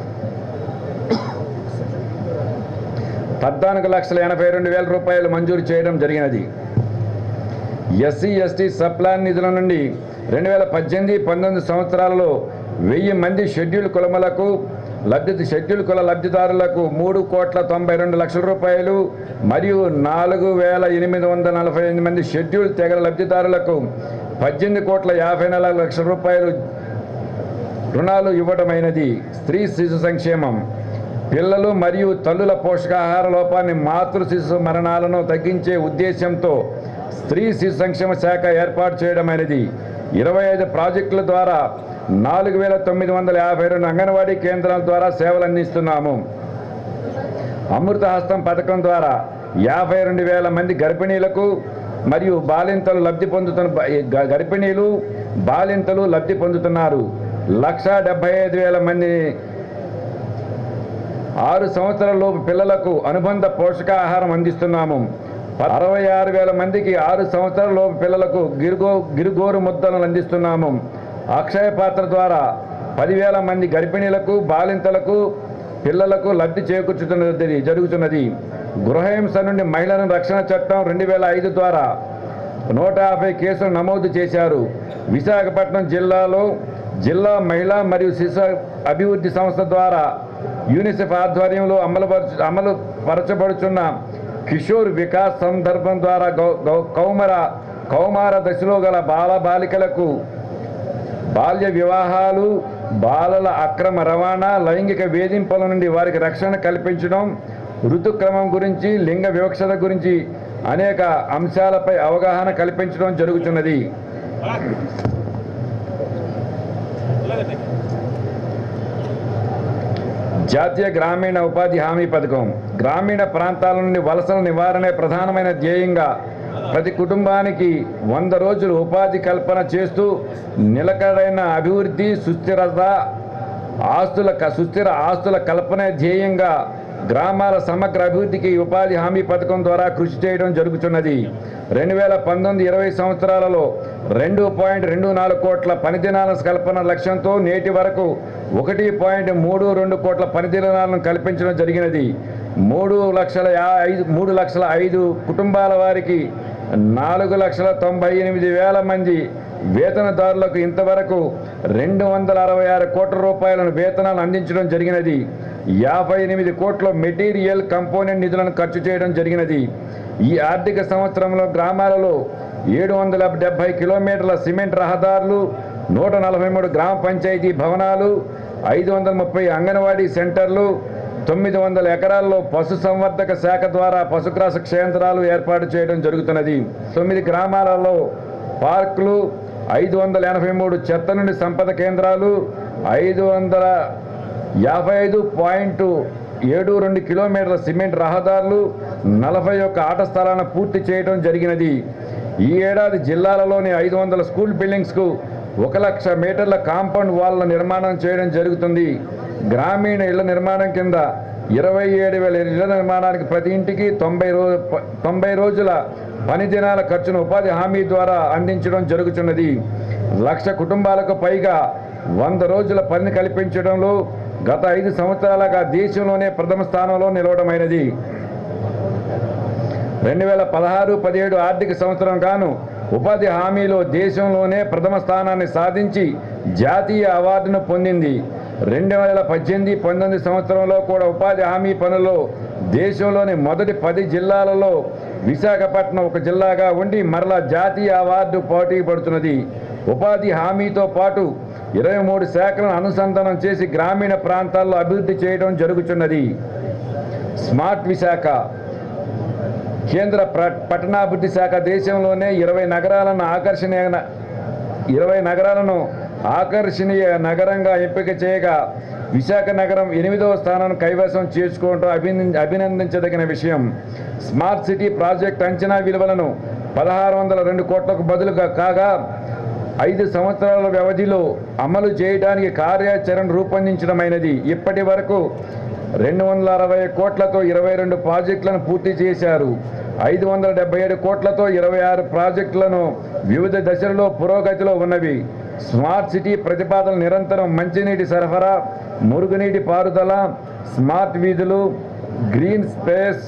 పద్నాలుగు లక్షల ఎనభై రెండు వేల రూపాయలు మంజూరు చేయడం జరిగినది ఎస్సీ ఎస్టీ సప్లాన్ నిధుల నుండి రెండు వేల పద్దెనిమిది పంతొమ్మిది సంవత్సరాలలో వెయ్యి మంది షెడ్యూల్ కులములకు లబ్ధి షెడ్యూల్ కుల లబ్ధిదారులకు మూడు కోట్ల తొంభై రెండు లక్షల రూపాయలు మరియు నాలుగు వేల ఎనిమిది వందల నలభై ఎనిమిది మంది షెడ్యూల్ తెగల లబ్ధిదారులకు పద్దెనిమిది కోట్ల యాభై నాలుగు లక్షల రూపాయలు రుణాలు ఇవ్వడమైనది స్త్రీ శిశు సంక్షేమం పిల్లలు మరియు తల్లుల పోషకాహార లోపాన్ని మాతృ శిశు మరణాలను తగ్గించే ఉద్దేశంతో స్త్రీ శిశు సంక్షేమ శాఖ ఏర్పాటు చేయడమైనది ఇరవై ఐదు ప్రాజెక్టుల ద్వారా నాలుగు వేల తొమ్మిది వందల యాభై రెండు అంగన్వాడీ కేంద్రాల ద్వారా సేవలు అందిస్తున్నాము అమృత హస్తం పథకం ద్వారా యాభై రెండు వేల మంది గర్భిణీలకు మరియు బాలింతలు లబ్ధి పొందుతున్న గ- గర్భిణీలు బాలింతలు లబ్ధి పొందుతున్నారు లక్ష డెబ్బై ఐదు వేల మంది ఆరు సంవత్సరాల లోపు పిల్లలకు అనుబంధ పోషకాహారం అందిస్తున్నాము అరవై ఆరు వేల మందికి ఆరు సంవత్సరాల లోపు పిల్లలకు గిరుగో గిరుగోరు ముద్దలను అందిస్తున్నాము అక్షయ పాత్ర ద్వారా పదివేల మంది గర్భిణీలకు బాలింతలకు పిల్లలకు లబ్ధి చేకూర్చుతున్నది జరుగుతున్నది గృహహింస నుండి మహిళల రక్షణ చట్టం రెండు వేల ఐదు ద్వారా నూట యాభై కేసులు నమోదు చేశారు విశాఖపట్నం జిల్లాలో జిల్లా మహిళా మరియు శిశు అభివృద్ధి సంస్థ ద్వారా యూనిసెఫ్ ఆధ్వర్యంలో అమలు అమలు పరచబడుచున్న కిషోర్ వికాస్ సందర్భం ద్వారా గౌ- గౌ- కౌమర కౌమార దశలో గల బాల బాలికలకు బాల్య వివాహాలు బాలల అక్రమ రవాణా లైంగిక వేధింపుల నుండి వారికి రక్షణ కల్పించడం ఋతుక్రమం గురించి లింగ వివక్షత గురించి అనేక అంశాలపై అవగాహన కల్పించడం జరుగుతున్నది జాతీయ గ్రామీణ ఉపాధి హామీ పథకం గ్రామీణ ప్రాంతాల నుండి వలసల నివారణే ప్రధానమైన ధ్యేయంగా ప్రతి కుటుంబానికి వంద రోజులు ఉపాధి కల్పన చేస్తూ నిలకడైన అభివృద్ధి సుస్థిరత ఆస్తుల క- సుస్థిర ఆస్తుల కల్పన ధ్యేయంగా గ్రామాల సమగ్ర అభివృద్ధికి ఉపాధి హామీ పథకం ద్వారా కృషి చేయడం జరుగుతున్నది రెండు వేల పంతొమ్మిది ఇరవై సంవత్సరాలలో రెండు పాయింట్ రెండు నాలుగు కోట్ల పని దినాల కల్పన లక్ష్యంతో నేటి వరకు ఒకటి పాయింట్ మూడు రెండు కోట్ల పని దినాలను కల్పించడం జరిగినది మూడు లక్షల యా- ఐదు మూడు లక్షల ఐదు కుటుంబాల వారికి నాలుగు లక్షల తొంభై ఎనిమిది వేల మంది వేతనదారులకు ఇంతవరకు రెండు వందల అరవై ఆరు కోట్ల రూపాయలను వేతనాలు అందించడం జరిగినది యాభై ఎనిమిది కోట్ల మెటీరియల్ కంపోనెంట్ నిధులను ఖర్చు చేయడం జరిగినది ఈ ఆర్థిక సంవత్సరంలో గ్రామాలలో ఏడు వందల డెబ్బై కిలోమీటర్ల సిమెంట్ రహదారులు నూట నలభై మూడు గ్రామ పంచాయతీ భవనాలు ఐదు వందల ముప్పై అంగన్వాడీ సెంటర్లు తొమ్మిది వందల ఎకరాల్లో పశు సంవర్ధక శాఖ ద్వారా పశుగ్రాస క్షేత్రాలు ఏర్పాటు చేయడం జరుగుతున్నది తొమ్మిది గ్రామాలలో పార్కులు ఐదు వందల ఎనభై మూడు చెత్త నుండి సంపద కేంద్రాలు ఐదు వందల యాభై ఐదు పాయింట్ ఏడు రెండు కిలోమీటర్ల సిమెంట్ రహదారులు నలభై ఒక్క ఆట స్థలాలను పూర్తి చేయడం జరిగినది ఈ ఏడాది జిల్లాలలోని ఐదు వందల స్కూల్ బిల్డింగ్స్కు ఒక లక్ష మీటర్ల కాంపౌండ్ వాళ్ల నిర్మాణం చేయడం జరుగుతుంది గ్రామీణ ఇళ్ల నిర్మాణం కింద ఇరవై ఏడు వేల ఇళ్ల నిర్మాణానికి ప్రతి ఇంటికి తొంభై రో తొంభై రోజుల పని దినాల ఖర్చును ఉపాధి హామీ ద్వారా అందించడం జరుగుతున్నది లక్ష కుటుంబాలకు పైగా వంద రోజుల పని కల్పించడంలో గత ఐదు సంవత్సరాలుగా దేశంలోనే ప్రథమ స్థానంలో నిలవడమైనది రెండు వేల పదహారు పదిహేడు ఆర్థిక సంవత్సరం గాను ఉపాధి హామీలో దేశంలోనే ప్రథమ స్థానాన్ని సాధించి జాతీయ అవార్డును పొందింది రెండు వేల పద్దెనిమిది పంతొమ్మిది సంవత్సరంలో కూడా ఉపాధి హామీ పనుల్లో దేశంలోని మొదటి పది జిల్లాలలో విశాఖపట్నం ఒక జిల్లాగా ఉండి మరలా జాతీయ అవార్డు పోటీ పడుతున్నది ఉపాధి హామీతో పాటు ఇరవై మూడు శాఖలను అనుసంధానం చేసి గ్రామీణ ప్రాంతాల్లో అభివృద్ధి చేయడం జరుగుతున్నది స్మార్ట్ విశాఖ కేంద్ర ప్ర- పట్టణాభివృద్ధి శాఖ దేశంలోనే ఇరవై నగరాలను ఆకర్షణీయ ఇరవై నగరాలను ఆకర్షణీయ నగరంగా ఎంపిక చేయగా విశాఖ నగరం ఎనిమిదవ స్థానాన్ని కైవసం చేసుకోవడం అభినంద అభినందించదగిన విషయం స్మార్ట్ సిటీ ప్రాజెక్ట్ అంచనా విలువలను పదహారు వందల రెండు కోట్లకు బదులుగా కాగా ఐదు సంవత్సరాల వ్యవధిలో అమలు చేయడానికి కార్యాచరణ రూపొందించడమైనది ఇప్పటి వరకు రెండు వందల అరవై కోట్లతో ఇరవై రెండు ప్రాజెక్టులను పూర్తి చేశారు ఐదు వందల డెబ్బై ఏడు కోట్లతో ఇరవై ఆరు ప్రాజెక్టులను వివిధ దశలలో పురోగతిలో ఉన్నవి స్మార్ట్ సిటీ ప్రతిపాదన నిరంతరం మంచినీటి సరఫరా మురుగునీటి పారుదల స్మార్ట్ వీధులు గ్రీన్ స్పేస్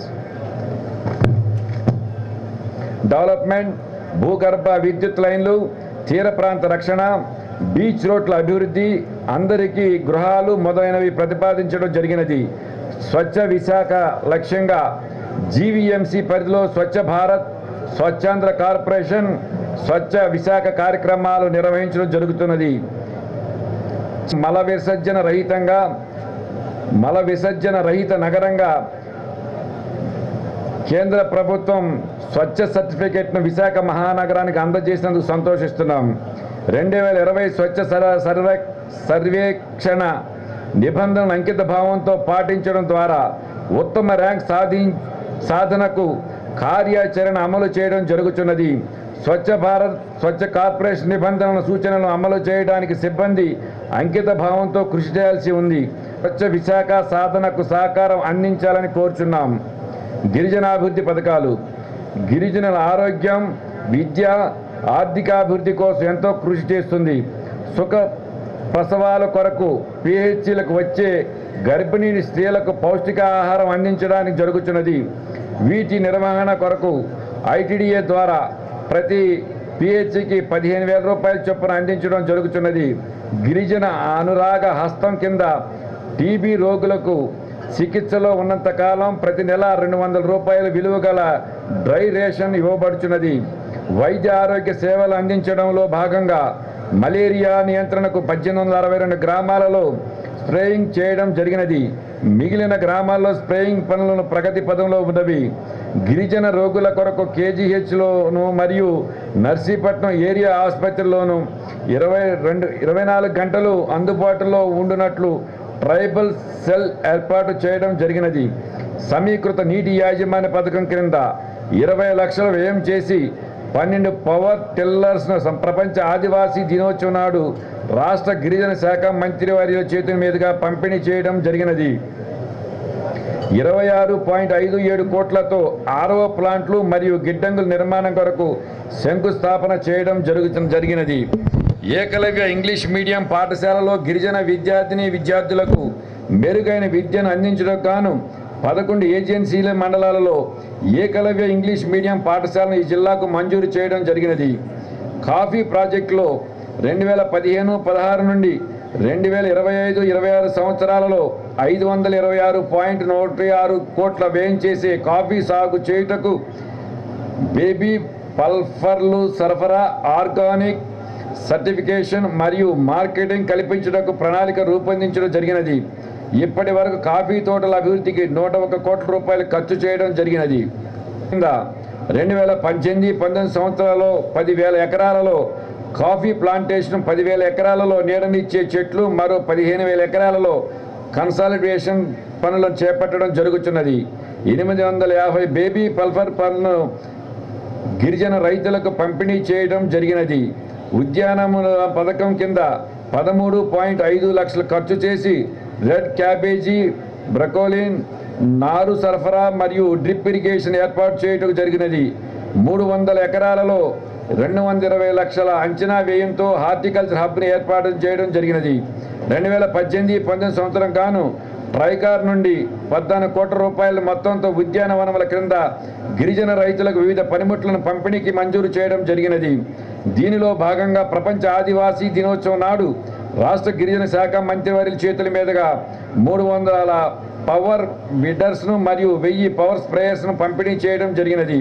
డెవలప్మెంట్ భూగర్భ విద్యుత్ లైన్లు తీర ప్రాంత రక్షణ బీచ్ రోడ్ల అభివృద్ధి అందరికీ గృహాలు మొదలైనవి ప్రతిపాదించడం జరిగినది స్వచ్ఛ విశాఖ లక్ష్యంగా జీవీఎంసీ పరిధిలో స్వచ్ఛ భారత్ స్వచ్ఛాంధ్ర కార్పొరేషన్ స్వచ్ఛ విశాఖ కార్యక్రమాలు నిర్వహించడం జరుగుతున్నది మల విసర్జన రహితంగా మల విసర్జన రహిత నగరంగా కేంద్ర ప్రభుత్వం స్వచ్ఛ సర్టిఫికేట్ను విశాఖ మహానగరానికి అందజేసినందుకు సంతోషిస్తున్నాం రెండు వేల ఇరవై స్వచ్ఛ సర- సర్వే సర్వేక్షణ నిబంధనలు అంకిత భావంతో పాటించడం ద్వారా ఉత్తమ ర్యాంక్ సాధి సాధనకు కార్యాచరణ అమలు చేయడం జరుగుతున్నది స్వచ్ఛ భారత్ స్వచ్ఛ కార్పొరేషన్ నిబంధనల సూచనలను అమలు చేయడానికి సిబ్బంది అంకిత భావంతో కృషి చేయాల్సి ఉంది స్వచ్ఛ విశాఖ సాధనకు సహకారం అందించాలని కోరుచున్నాం గిరిజనాభివృద్ధి పథకాలు గిరిజనుల ఆరోగ్యం విద్య ఆర్థికాభివృద్ధి కోసం ఎంతో కృషి చేస్తుంది సుఖ ప్రసవాల కొరకు పిహెచ్సిలకు వచ్చే గర్భిణీ స్త్రీలకు పౌష్టికాహారం అందించడానికి జరుగుతున్నది వీటి నిర్వహణ కొరకు ఐటీడీఏ ద్వారా ప్రతి పిహెచ్సికి పదిహేను వేల రూపాయల చొప్పున అందించడం జరుగుతున్నది గిరిజన అనురాగ హస్తం కింద టీబీ రోగులకు చికిత్సలో ఉన్నంతకాలం ప్రతి నెల రెండు వందల రూపాయల విలువ గల డ్రై రేషన్ ఇవ్వబడుచున్నది వైద్య ఆరోగ్య సేవలు అందించడంలో భాగంగా మలేరియా నియంత్రణకు పద్దెనిమిది వందల అరవై రెండు గ్రామాలలో స్ప్రేయింగ్ చేయడం జరిగినది మిగిలిన గ్రామాల్లో స్ప్రేయింగ్ పనులను ప్రగతి పదంలో ఉన్నవి గిరిజన రోగుల కొరకు కేజీహెచ్లోను మరియు నర్సీపట్నం ఏరియా ఆసుపత్రిలోను ఇరవై రెండు ఇరవై నాలుగు గంటలు అందుబాటులో ఉండునట్లు ట్రైబల్ సెల్ ఏర్పాటు చేయడం జరిగినది సమీకృత నీటి యాజమాన్య పథకం క్రింద ఇరవై లక్షలు వ్యయం చేసి పన్నెండు పవర్ టిల్లర్స్ను సం- ప్రపంచ ఆదివాసీ దినోత్సవం నాడు రాష్ట్ర గిరిజన శాఖ మంత్రి వారి చేతుల మీదుగా పంపిణీ చేయడం జరిగినది ఇరవై ఆరు పాయింట్ ఐదు ఏడు కోట్లతో ఆరవ ప్లాంట్లు మరియు గిడ్డంగుల నిర్మాణం కొరకు శంకుస్థాపన చేయడం జరుగుతు జరిగినది ఏకలవ్య ఇంగ్లీష్ మీడియం పాఠశాలలో గిరిజన విద్యార్థిని విద్యార్థులకు మెరుగైన విద్యను అందించడం గాను పదకొండు ఏజెన్సీల మండలాలలో ఏకలవ్య ఇంగ్లీష్ మీడియం పాఠశాలను ఈ జిల్లాకు మంజూరు చేయడం జరిగినది కాఫీ ప్రాజెక్టులో రెండు వేల పదిహేను పదహారు నుండి రెండు వేల ఇరవై ఐదు ఇరవై ఆరు సంవత్సరాలలో ఐదు వందల ఇరవై ఆరు పాయింట్ నూట ఆరు కోట్ల వ్యయం చేసే కాఫీ సాగు చేయుటకు బేబీ పల్ఫర్లు సరఫరా ఆర్గానిక్ సర్టిఫికేషన్ మరియు మార్కెటింగ్ కల్పించుటకు ప్రణాళిక రూపొందించడం జరిగినది ఇప్పటి వరకు కాఫీ తోటల అభివృద్ధికి నూట ఒక కోట్ల రూపాయలు ఖర్చు చేయడం జరిగినది కింద రెండు వేల పద్దెనిమిది పంతొమ్మిది సంవత్సరాలలో పదివేల ఎకరాలలో కాఫీ ప్లాంటేషన్ పదివేల ఎకరాలలో నీడనిచ్చే చెట్లు మరో పదిహేను వేల ఎకరాలలో కన్సాలిడేషన్ పనులను చేపట్టడం జరుగుతున్నది ఎనిమిది వందల యాభై బేబీ పల్ఫర్ పనులను గిరిజన రైతులకు పంపిణీ చేయడం జరిగినది ఉద్యానముల పథకం కింద పదమూడు పాయింట్ ఐదు లక్షలు ఖర్చు చేసి రెడ్ క్యాబేజీ బ్రకోలిన్ నారు సరఫరా మరియు డ్రిప్ ఇరిగేషన్ ఏర్పాటు చేయడం జరిగినది మూడు వందల ఎకరాలలో రెండు వందల ఇరవై లక్షల అంచనా వ్యయంతో హార్టికల్చర్ హబ్ని ఏర్పాటు చేయడం జరిగినది రెండు వేల పద్దెనిమిది పంతొమ్మిది సంవత్సరం గాను ట్రైకార్ నుండి పద్నాలుగు కోట్ల రూపాయల మొత్తంతో ఉద్యానవనముల క్రింద గిరిజన రైతులకు వివిధ పనిముట్లను పంపిణీకి మంజూరు చేయడం జరిగినది దీనిలో భాగంగా ప్రపంచ ఆదివాసీ దినోత్సవం నాడు రాష్ట్ర గిరిజన శాఖ మంత్రివర్యుల చేతుల మీదుగా మూడు వందల పవర్ విడర్స్ను మరియు వెయ్యి పవర్ స్ప్రేయర్స్ను పంపిణీ చేయడం జరిగినది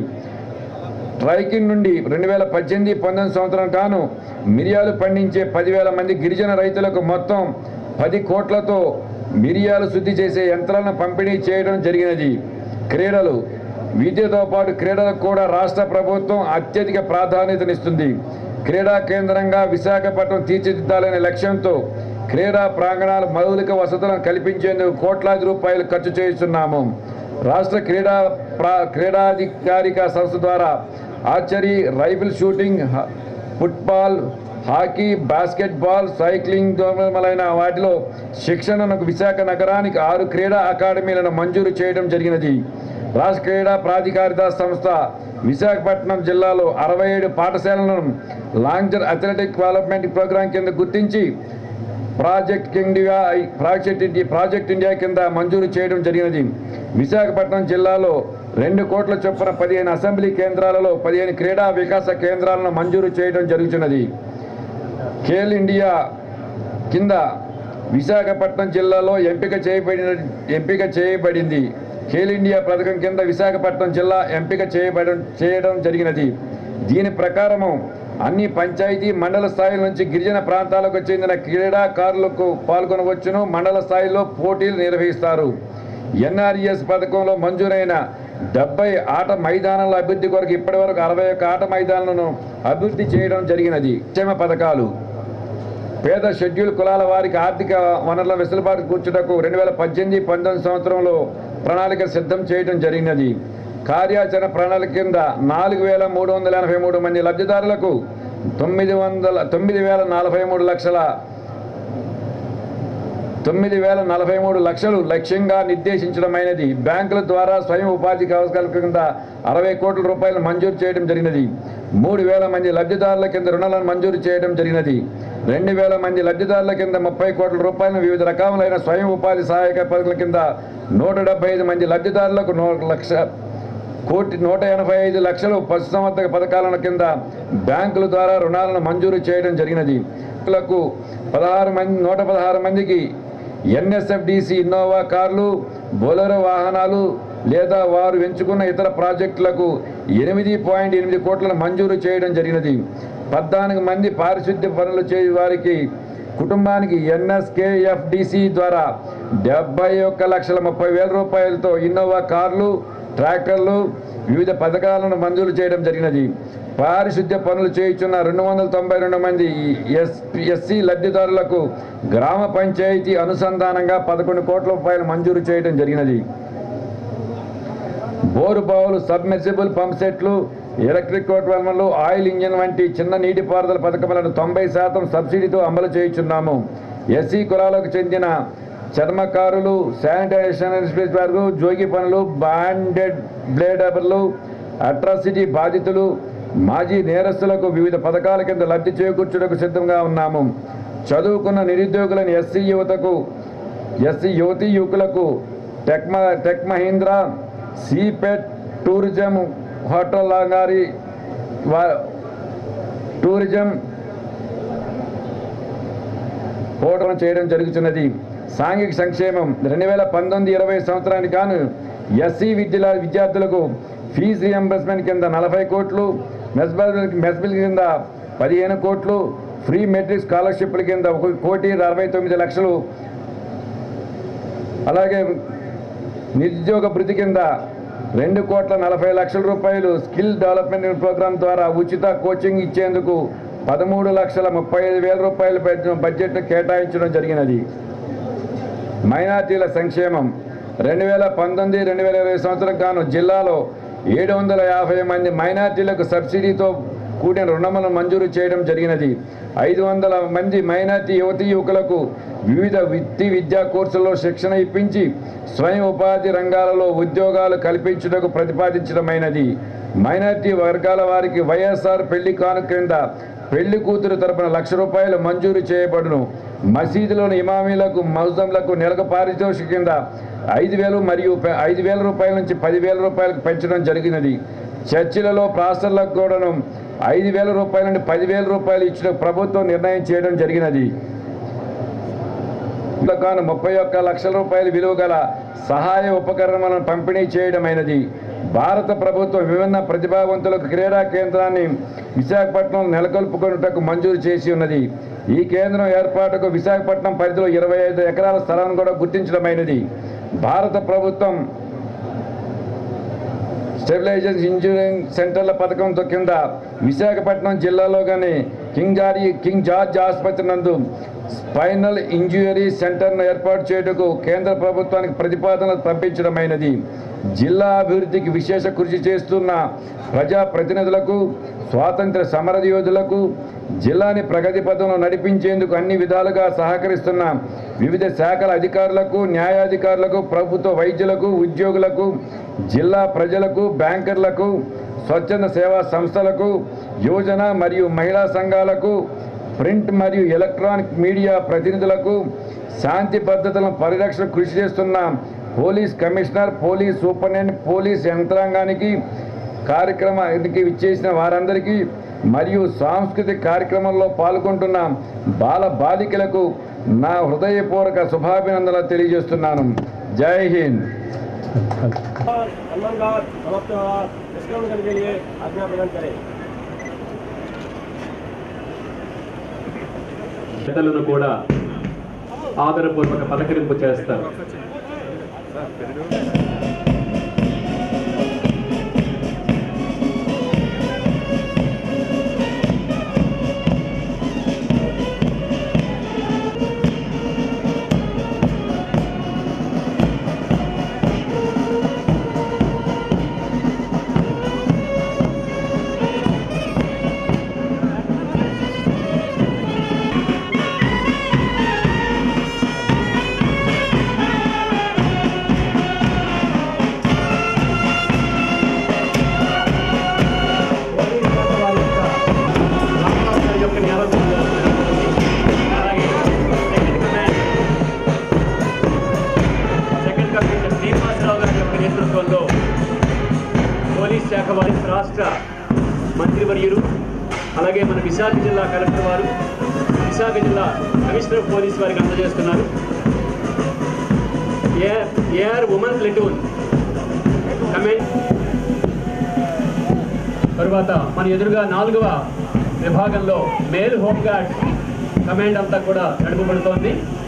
ట్రైకిన్ నుండి రెండు వేల పద్దెనిమిది పంతొమ్మిది సంవత్సరం కాను మిరియాలు పండించే పదివేల మంది గిరిజన రైతులకు మొత్తం పది కోట్లతో మిరియాలు శుద్ధి చేసే యంత్రాలను పంపిణీ చేయడం జరిగినది క్రీడలు విద్యతో పాటు క్రీడలకు కూడా రాష్ట్ర ప్రభుత్వం అత్యధిక ప్రాధాన్యతనిస్తుంది క్రీడా కేంద్రంగా విశాఖపట్నం తీర్చిదిద్దాలనే లక్ష్యంతో క్రీడా ప్రాంగణాలు మౌలిక వసతులను కల్పించేందుకు కోట్లాది రూపాయలు ఖర్చు చేస్తున్నాము రాష్ట్ర క్రీడా ప్రా క్రీడాధికారిక సంస్థ ద్వారా ఆర్చరీ రైఫిల్ షూటింగ్ హ- ఫుట్బాల్ హాకీ బాస్కెట్బాల్ సైక్లింగ్ మొదలైన వాటిలో శిక్షణను విశాఖ నగరానికి ఆరు క్రీడా అకాడమీలను మంజూరు చేయడం జరిగినది రాష్ట్ర క్రీడా ప్రాధికారిత సంస్థ విశాఖపట్నం జిల్లాలో అరవై ఏడు పాఠశాలలను లాంగ్జర్ అథ్లెటిక్ డెవలప్మెంట్ ప్రోగ్రాం కింద గుర్తించి project India project India project India కింద మంజూరు చేయడం జరిగినది విశాఖపట్నం జిల్లాలో రెండు కోట్ల చొప్పున పదిహేను అసెంబ్లీ కేంద్రాలలో పదిహేను క్రీడా వికాస కేంద్రాలను మంజూరు చేయడం జరుగుతున్నది ఖేల్ ఇండియా కింద విశాఖపట్నం జిల్లాలో ఎంపిక చేయబడిన ఎంపిక చేయబడింది ఖేల్ ఇండియా పథకం కింద విశాఖపట్నం జిల్లా ఎంపిక చేయబడ చేయడం జరిగినది దీని ప్రకారము అన్ని పంచాయతీ మండల స్థాయిల నుంచి గిరిజన ప్రాంతాలకు చెందిన క్రీడాకారులకు పాల్గొనవచ్చును మండల స్థాయిలో పోటీలు నిర్వహిస్తారు ఎన్ఆర్ఈఎస్ పథకంలో మంజూరైన డెబ్బై ఆట మైదానాల అభివృద్ధి కొరకు ఇప్పటి వరకు అరవై ఒక్క ఆట మైదానాలను అభివృద్ధి చేయడం జరిగినది క్షేమ పథకాలు పేద షెడ్యూల్ కులాల వారికి ఆర్థిక వనరుల వెసులుబాటు కూర్చుటకు రెండు వేల పద్దెనిమిది పంతొమ్మిది సంవత్సరంలో ప్రణాళిక సిద్ధం చేయడం జరిగినది కార్యాచరణ ప్రణాళిక కింద నాలుగు వేల మూడు వందల ఎనభై మూడు మంది లబ్ధిదారులకు తొమ్మిది వందల తొమ్మిది వేల నలభై మూడు లక్షల తొమ్మిది వేల నలభై మూడు లక్షలు లక్ష్యంగా నిర్దేశించడమైనది బ్యాంకుల ద్వారా స్వయం ఉపాధి అవకాశాల కింద అరవై కోట్ల రూపాయలు మంజూరు చేయడం జరిగినది మూడు వేల మంది లబ్ధిదారుల కింద రుణాలను మంజూరు చేయడం జరిగినది రెండు వేల మంది లబ్ధిదారుల కింద ముప్పై కోట్ల రూపాయలను వివిధ రకాలైన స్వయం ఉపాధి సహాయక పథకాల కింద నూట డెబ్బై ఐదు మంది లబ్ధిదారులకు నూ లక్ష కోటి నూట ఎనభై ఐదు లక్షలు పశుసంవర్ధక పథకాల కింద బ్యాంకుల ద్వారా రుణాలను మంజూరు చేయడం జరిగినది బ్యాంకులకు పదహారు మంది నూట పదహారు మందికి ఎన్ఎస్ఎఫ్డిసి ఇన్నోవా కార్లు బొలెరో వాహనాలు లేదా వారు ఎంచుకున్న ఇతర ప్రాజెక్టులకు ఎనిమిది పాయింట్ ఎనిమిది కోట్లను మంజూరు చేయడం జరిగినది పద్నాలుగు మంది పారిశుద్ధ్య పనులు చేయ వారికి కుటుంబానికి ఎన్ఎస్కేఎఫ్డిసి ద్వారా డెబ్బై ఒక్క లక్షల ముప్పై వేల రూపాయలతో ఇన్నోవా కార్లు ట్రాక్టర్లు వివిధ పథకాలను మంజూరు చేయడం జరిగినది పారిశుద్ధ్య పనులు చేయుచున్న రెండు వందల తొంభై రెండు మంది ఎస్ ఎస్సీ లబ్ధిదారులకు గ్రామ పంచాయతీ అనుసంధానంగా పదకొండు కోట్ల రూపాయలు మంజూరు చేయడం జరిగినది బోరు బావులు సబ్మెర్సిబుల్ పంప్ సెట్లు ఎలక్ట్రిక్ కోట్వల్మలు ఆయిల్ ఇంజిన్ వంటి చిన్న నీటిపారుదల పథకములను తొంభై శాతం సబ్సిడీతో అమలు చేయుచున్నాము ఎస్సీ కులాలకు చెందిన చర్మకారులు శానిటైజేషన్ ఇన్స్పెక్టర్లు జోగి పనులు బాండెడ్ బ్లేడర్లు అట్రాసిటీ బాధితులు మాజీ నేరస్తులకు వివిధ పథకాల కింద లబ్ధి చేకూర్చుటకు సిద్ధంగా ఉన్నాము చదువుకున్న నిరుద్యోగులను ఎస్సీ యువతకు ఎస్సీ యువతీ యువకులకు టెక్ మ- tech Mahindra CIPET tourism hotel గారి వా- టూరిజం పోవడం చేయడం జరుగుతున్నది సాంఘిక సంక్షేమం రెండు వేల పంతొమ్మిది ఇరవై సంవత్సరానికి గాను ఎస్సీ విద్యల విద్యార్థులకు ఫీజు రియంబర్స్మెంట్ కింద నలభై కోట్లు మెస్బల్ మెస్బిల్ కింద పదిహేను కోట్లు ఫ్రీ మెట్రిక్ స్కాలర్షిప్ల కింద ఒక కోటి అరవై తొమ్మిది లక్షలు అలాగే నిరుద్యోగ భృతి కింద రెండు కోట్ల నలభై లక్షల రూపాయలు స్కిల్ డెవలప్మెంట్ ప్రోగ్రాం ద్వారా ఉచిత కోచింగ్ ఇచ్చేందుకు పదమూడు లక్షల ముప్పై ఐదు వేల రూపాయల బడ్జెట్- బడ్జెట్ను కేటాయించడం జరిగినది మైనార్టీల సంక్షేమం రెండు వేల పంతొమ్మిది రెండు వేల ఇరవై సంవత్సరం గాను జిల్లాలో ఏడు వందల యాభై మంది మైనార్టీలకు సబ్సిడీతో కూడిన రుణములను మంజూరు చేయడం జరిగినది ఐదు వందల మంది మైనార్టీ యువతీ యువకులకు వివిధ వృత్తి విద్యా కోర్సుల్లో శిక్షణ ఇప్పించి స్వయం ఉపాధి రంగాలలో ఉద్యోగాలు కల్పించుటకు ప్రతిపాదించడమైనది మైనార్టీ వర్గాల వారికి వైఎస్ఆర్ పెళ్లి కానుక క్రింద పెళ్లి కూతురు తరపున లక్ష రూపాయలు మంజూరు చేయబడును మసీదులోని ఇమామీలకు మౌజంలకు నెలకు పారితోషిక కింద ఐదు వేలు మరియు పె- ఐదు వేల రూపాయల నుంచి పదివేల రూపాయలకు పెంచడం జరిగినది చర్చిలలో ప్రాసర్లకు కూడాను ఐదు వేల రూపాయల నుండి పదివేల రూపాయలు ఇచ్చిన ప్రభుత్వం నిర్ణయం చేయడం జరిగినది కాను ముప్పై ఒక్క లక్షల రూపాయల విలువ గల సహాయ ఉపకరణాలను పంపిణీ చేయడమైనది భారత ప్రభుత్వం విభిన్న ప్రతిభావంతులకు క్రీడా కేంద్రాన్ని విశాఖపట్నం నెలకొల్పుకొనుటకు మంజూరు చేసి ఉన్నది ఈ కేంద్రం ఏర్పాటుకు విశాఖపట్నం పరిధిలో ఇరవై ఐదు ఎకరాల స్థలాన్ని కూడా గుర్తించడమైనది భారత ప్రభుత్వం స్టెబిలైజేషన్ ఇంజనీరింగ్ సెంటర్ల పథకంతో కింద విశాఖపట్నం జిల్లాలో కానీ కింగ్ జారీ కింగ్ జార్జ్ ఆసుపత్రి నందు స్పైనల్ ఇంజురీ సెంటర్ను ఏర్పాటు చేయుటకు కేంద్ర ప్రభుత్వానికి ప్రతిపాదనలు పంపించడమైనది జిల్లా అభివృద్ధికి విశేష కృషి చేస్తున్న ప్రజా ప్రతినిధులకు స్వాతంత్ర సమరయోధులకు జిల్లాని ప్రగతి పథంలో నడిపించేందుకు అన్ని విధాలుగా సహకరిస్తున్న వివిధ శాఖల అధికారులకు న్యాయాధికారులకు ప్రభుత్వ వైద్యులకు ఉద్యోగులకు జిల్లా ప్రజలకు బ్యాంకర్లకు స్వచ్ఛంద సేవా సంస్థలకు యువజన మరియు మహిళా సంఘాలకు ప్రింట్ మరియు ఎలక్ట్రానిక్ మీడియా ప్రతినిధులకు శాంతి భద్రతలను పరిరక్షణ కృషి చేస్తున్న police commissioner police superintendent police యంత్రాంగానికి కార్యక్రమానికి విచ్చేసిన వారందరికీ మరియు సాంస్కృతిక కార్యక్రమంలో పాల్గొంటున్న బాల బాలికలకు నా హృదయపూర్వక శుభాభినందనలు తెలియజేస్తున్నాను జై హింద్ सम्मान का समाप्त हुआ निष्क्रमण करने के लिए आज्ञा प्रदान करें పెద్దలను కూడా ఆదరపూర్వక పలకరింపు చేస్తారు ఆంధ్రప్రదేశ్ రాష్ట్ర మంత్రివర్యులు అలాగే మన విశాఖ జిల్లా కలెక్టర్ వారు విశాఖ జిల్లా కమిషనర్ ఆఫ్ పోలీస్ వారికి అందజేస్తున్నారు ఏఆర్ ఏఆర్ ఉమెన్ ప్లెటూన్ కమెంట్ తరువాత మన ఎదురుగా నాలుగవ విభాగంలో మేల్ హోమ్ గార్డ్ కమాండ్ అంతా కూడా నడుపబడుతోంది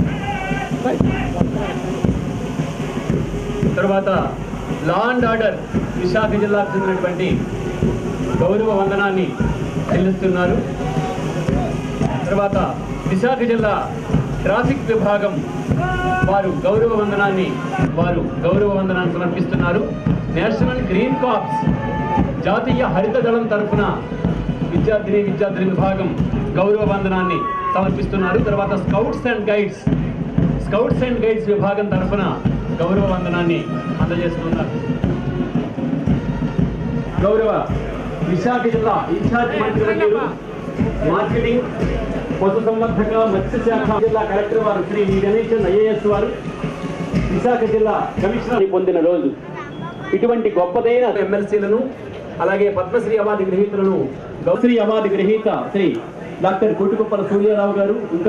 తరువాత లా అండ్ ఆర్డర్ విశాఖ జిల్లాకు చెందినటువంటి గౌరవ వందనాన్ని చెల్లిస్తున్నారు తర్వాత విశాఖ జిల్లా ట్రాఫిక్ విభాగం వారు గౌరవ వందనాన్ని వారు గౌరవ వందనాన్ని సమర్పిస్తున్నారు నేషనల్ గ్రీన్ కాప్స్ జాతీయ హరిత దళం తరఫున విద్యార్థిని విద్యార్థిని విభాగం గౌరవ వందనాన్ని సమర్పిస్తున్నారు తర్వాత scouts and guides scouts and guides విభాగం తరఫున గౌరవ వందనాన్ని అందజేస్తున్నారు గౌరవ విశాఖ జిల్లా ఇన్ఛార్జ్ మంత్రివర్యులు మార్కెటింగ్ పశు సంవర్ధక మత్స్యశాఖ జిల్లా కలెక్టర్ వారు శ్రీ వి గణేశన్ ఐఏఎస్ వారు విశాఖ జిల్లా కమిషనర్ పొందిన రోజు ఇటువంటి గొప్పదైన ఎమ్మెల్సీలను అలాగే పద్మశ్రీ అవార్డు గ్రహీతలను గౌశ్రీ అవార్డు గ్రహీత శ్రీ డాక్టర్ కొట్టుకుప్పల సూర్యారావు గారు ఇంకా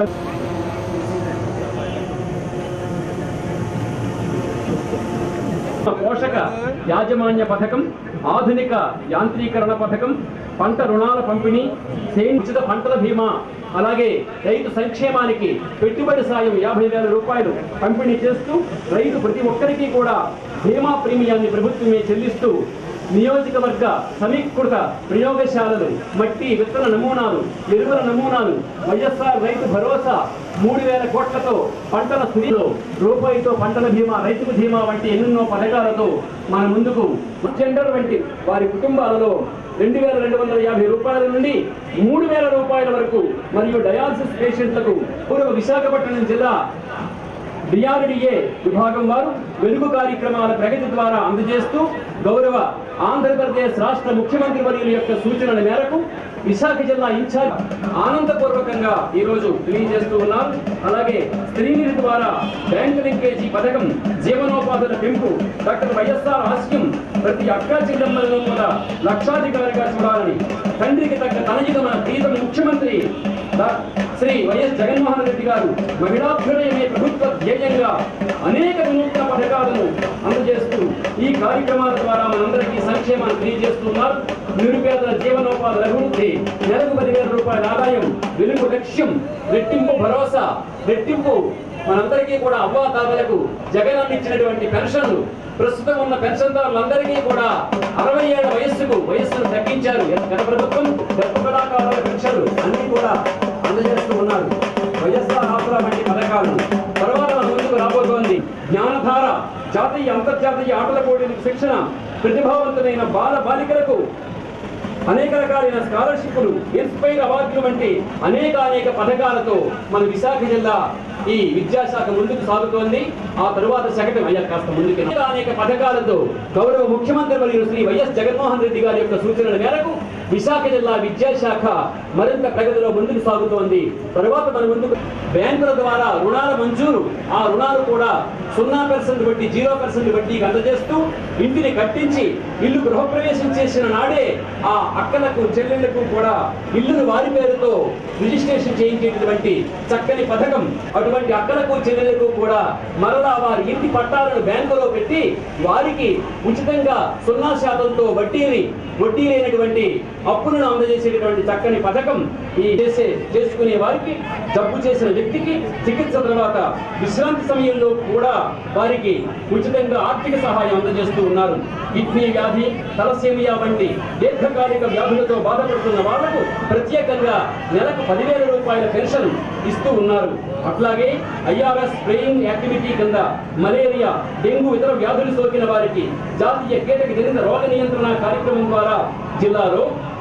పోషక యాజమాన్య పథకం ఆధునిక యాంత్రీకరణ పథకం పంట రుణాల పంపిణీ సేన్ ఉచిత పంటల బీమా అలాగే రైతు సంక్షేమానికి పెట్టుబడి సాయం యాభై వేల రూపాయలు పంపిణీ చేస్తూ రైతు ప్రతి ఒక్కరికి కూడా బీమా ప్రీమియాన్ని ప్రభుత్వమే చెల్లిస్తూ నియోజకవర్గ సమీకృత ప్రయోగశాలలు మట్టి విత్తన నమూనాలు ఎరువుల నమూనాలు వైఎస్ఆర్ రైతు భరోసా మూడు వేల కోట్లతో పంటల స్థితిలో రూపాయితో పంటల బీమా రైతుకు బీమా వంటి ఎన్నెన్నో పథకాలతో మన ముందుకు జెండర్ వంటి వారి కుటుంబాలలో రెండు వేల రెండు వందల యాభై రూపాయల నుండి మూడు వేల రూపాయల వరకు మరియు డయాలసిస్ పేషెంట్లకు పూర్వ విశాఖపట్నం జిల్లా డిఆర్డిఏ విభాగం వారు వెలుగు కార్యక్రమాల ప్రగతి ద్వారా అందజేస్తూ గౌరవ ఆంధ్రప్రదేశ్ రాష్ట్ర ముఖ్యమంత్రి వర్యుల యొక్క సూచనల మేరకు విశాఖ జిల్లా ఇన్ఛార్జ్ ఆనందపూర్వకంగా ఈ రోజు తెలియజేస్తూ ఉన్నారు అలాగే స్త్రీనిధి ద్వారా బ్యాంకు లింకేజీ పథకం జీవనోపాధుల పెంపు డాక్టర్ వైఎస్ఆర్ ఆశయం ప్రతి అక్కా చెల్లెమ్మలను కూడా లక్షాధికారిగా చూడాలని తండ్రికి తగ్గ తనయుగ మన ప్రీతమ ముఖ్యమంత్రి డా- శ్రీ వైఎస్ జగన్మోహన్ రెడ్డి గారు మహిళాభ్యుదయమే ప్రభుత్వ ధ్యేయంగా అనేక వినూత్న పథకాలను అందజేస్తూ ఈ కార్యక్రమాల ద్వారా మనందరికీ సంక్షేమాన్ని తెలియజేస్తున్నారు నిరుపేదల జీవనోపాధి అభివృద్ధి నెలకు పదివేల రూపాయల ఆదాయం వెలుగు లక్ష్యం రెట్టింపు భరోసా రెట్టింపు మనందరికీ కూడా అవ్వాతాతలకు జగన్ అందించినటువంటి పెన్షన్లు ప్రస్తుతం ఉన్న పెన్షన్దారులందరికీ కూడా అరవై ఏళ్ల వయస్సుకు వయస్సును తగ్గించారు గత ప్రభుత్వం గర్భ కళాకారుల పెన్షన్లు అన్ని కూడా అందజేస్తూ ఉన్నారు వైఎస్ఆర్ ఆసరా వంటి పథకాలను తర్వాత మన ముందుకు రాబోతోంది జ్ఞానధార జాతీయ అంతర్జాతీయ ఆటల పోటీలకు శిక్షణ ప్రతిభావంతులైన బాల బాలికలకు అనేక రకాలైన స్కాలర్షిప్లు ఇన్స్పైర్ అవార్డులు వంటి అనేక అనేక పథకాలతో మన విశాఖ జిల్లా ఈ విద్యాశాఖ ముందుకు సాగుతోంది ఆ తరువాత శకటం అయ్యా కాస్త ముందుకు అనేక అనేక పథకాలతో గౌరవ ముఖ్యమంత్రి మరియు శ్రీ వైఎస్ జగన్మోహన్ రెడ్డి గారి యొక్క సూచనల మేరకు విశాఖ జిల్లా విద్యాశాఖ మరింత ప్రగతిలో ముందుకు సాగుతోంది తరువాత మన ముందుకు బ్యాంకుల ద్వారా రుణాల మంజూరు ఆ రుణాలు కూడా సున్నా పర్సెంట్ వడ్డీ జీరో పర్సెంట్ వడ్డీకి అందజేస్తూ ఇంటిని కట్టించి ఇల్లు గృహప్రవేశం చేసిన నాడే ఆ అక్కలకు చెల్లెళ్లకు కూడా ఇల్లును వారి పేరుతో రిజిస్ట్రేషన్ చేయించేటటువంటి చక్కని పథకం అటువంటి అక్కలకు చెల్లెళ్లకు కూడా మరలా వారి ఇంటి పట్టాలను బ్యాంకులో పెట్టి వారికి ఉచితంగా సున్నా శాతంతో వడ్డీని వడ్డీ లేనటువంటి అప్పులను అందజేసేటటువంటి చక్కని పథకం ఈ చేసే చేసుకునే వారికి జబ్బు చేసిన వ్యక్తికి చికిత్స తర్వాత విశ్రాంతి సమయంలో కూడా వారికి ఉచితంగా ఆర్థిక సహాయం అందజేస్తూ ఉన్నారు కిడ్నీ వ్యాధి తలసేమియా వంటి దీర్ఘకాలిక వ్యాధులతో బాధపడుతున్న వాళ్లకు ప్రత్యేకంగా నెలకు పదివేల రూపాయల పెన్షన్ ఇస్తూ ఉన్నారు అట్లాగే ఐఆర్ఎస్ స్ప్రేయింగ్ యాక్టివిటీ కింద మలేరియా డెంగ్యూ ఇతర వ్యాధులు సోకిన వారికి జాతీయ కీటక జనిత రోగ నియంత్రణ కార్యక్రమం ద్వారా జిల్లాలో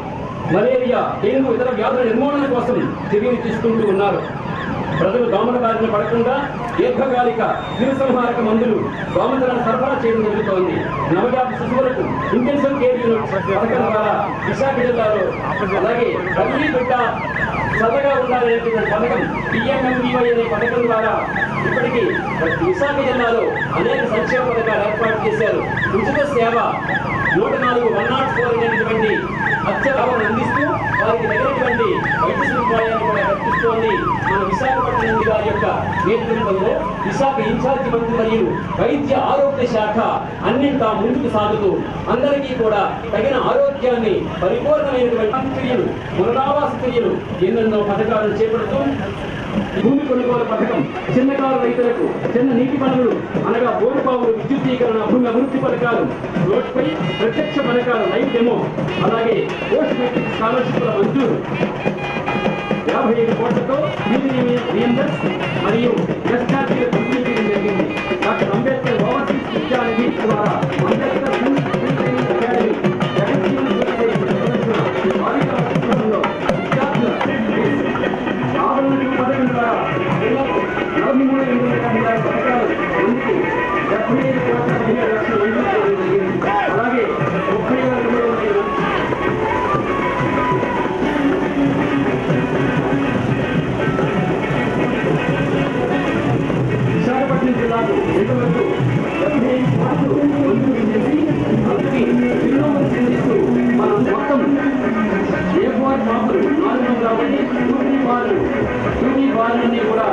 మలేరియా డెంగ్యూ ఇతర వ్యాధుల నిర్మూలన కోసం చర్యలు తీసుకుంటూ ఉన్నారు ప్రజలు దోమల బారిన పడకుండా దీర్ఘకాలిక క్రిమిసంహారక మందులు దోమతలను సరఫరా చేయడం జరుగుతోంది నవజాత శిశువులకు ఇంటెన్సివ్ కేర్ యూనిట్ పథకం ద్వారా విశాఖ జిల్లాలో అలాగే తల్లి బిడ్డ చల్లగా ఉండాలనేటువంటి పథకం పిఎంఎండివై అనే పథకం ద్వారా ఇప్పటికీ విశాఖ జిల్లాలో అనేక సంక్షేమ పథకాలు ఏర్పాటు చేశారు ఉచిత సేవ నూట నాలుగు వన్ నాట్ ఫోర్ అనేటువంటి అత్యవరం అందిస్తూ వారికి తగినటువంటి వైద్య సదుపాయాన్ని కూడా కల్పిస్తోంది మన విశాఖపట్నం గారి యొక్క నేతృత్వంలో విశాఖ ఇన్ఛార్జి మంత్రి మరియు వైద్య ఆరోగ్య శాఖ అన్నింటా ముందుకు సాగుతూ అందరికీ కూడా తగిన ఆరోగ్యాన్ని పరిపూర్ణమైనటువంటి క్రియలు పునరావాస క్రియలు ఎన్నెన్నో పథకాలను చేపడుతూ భూమి కొనుగోలు పథకం చిన్నకారు రైతులకు చిన్న నీటి పనులు అనగా బోరుబావులు విద్యుద్దీకరణ భూమి అభివృద్ధి పథకాలు రోడ్పై ప్రత్యక్ష పథకాలు లైవ్ డెమో అలాగే పోస్ట్ మెట్రిక్ స్కాలర్షిప్ల మంజూరు యాభై ఐదు కోట్లతో ఫీజు రియంబర్స్ మరియు ఎస్ఆర్టీల పంపిణీ చేయడం జరిగింది డాక్టర్ అంబేద్కర్ ఓవర్సీస్ విద్యానిధి ద్వారా Ambedkar film training academy Jagjivan university బాలికల పాఠశాలలో విద్యార్థుల ఆవరణ పథకం ద్వారా జిల్లాకు నలభై మూడు ఎనిమిది వందల యాభై పథకాలు ముందుకు డెబ్బై ఐదు కోట్ల పదిహేడు లక్షలు మంజూరు చేయడం జరిగింది అలాగే ముప్పై వేల తొమ్మిది వందల విశాఖపట్నం జిల్లాకు ఇంతవరకు డెబ్బై ఐదు కోట్లు మంజూరు చేసి అందుకే చిరునవ్వు చెందిస్తూ మనం మొత్తం ఏ ఫోర్ మాపులు నాలుగు వందల ఒకటి టూటీ బార్లు టూటీ బార్లన్నీ కూడా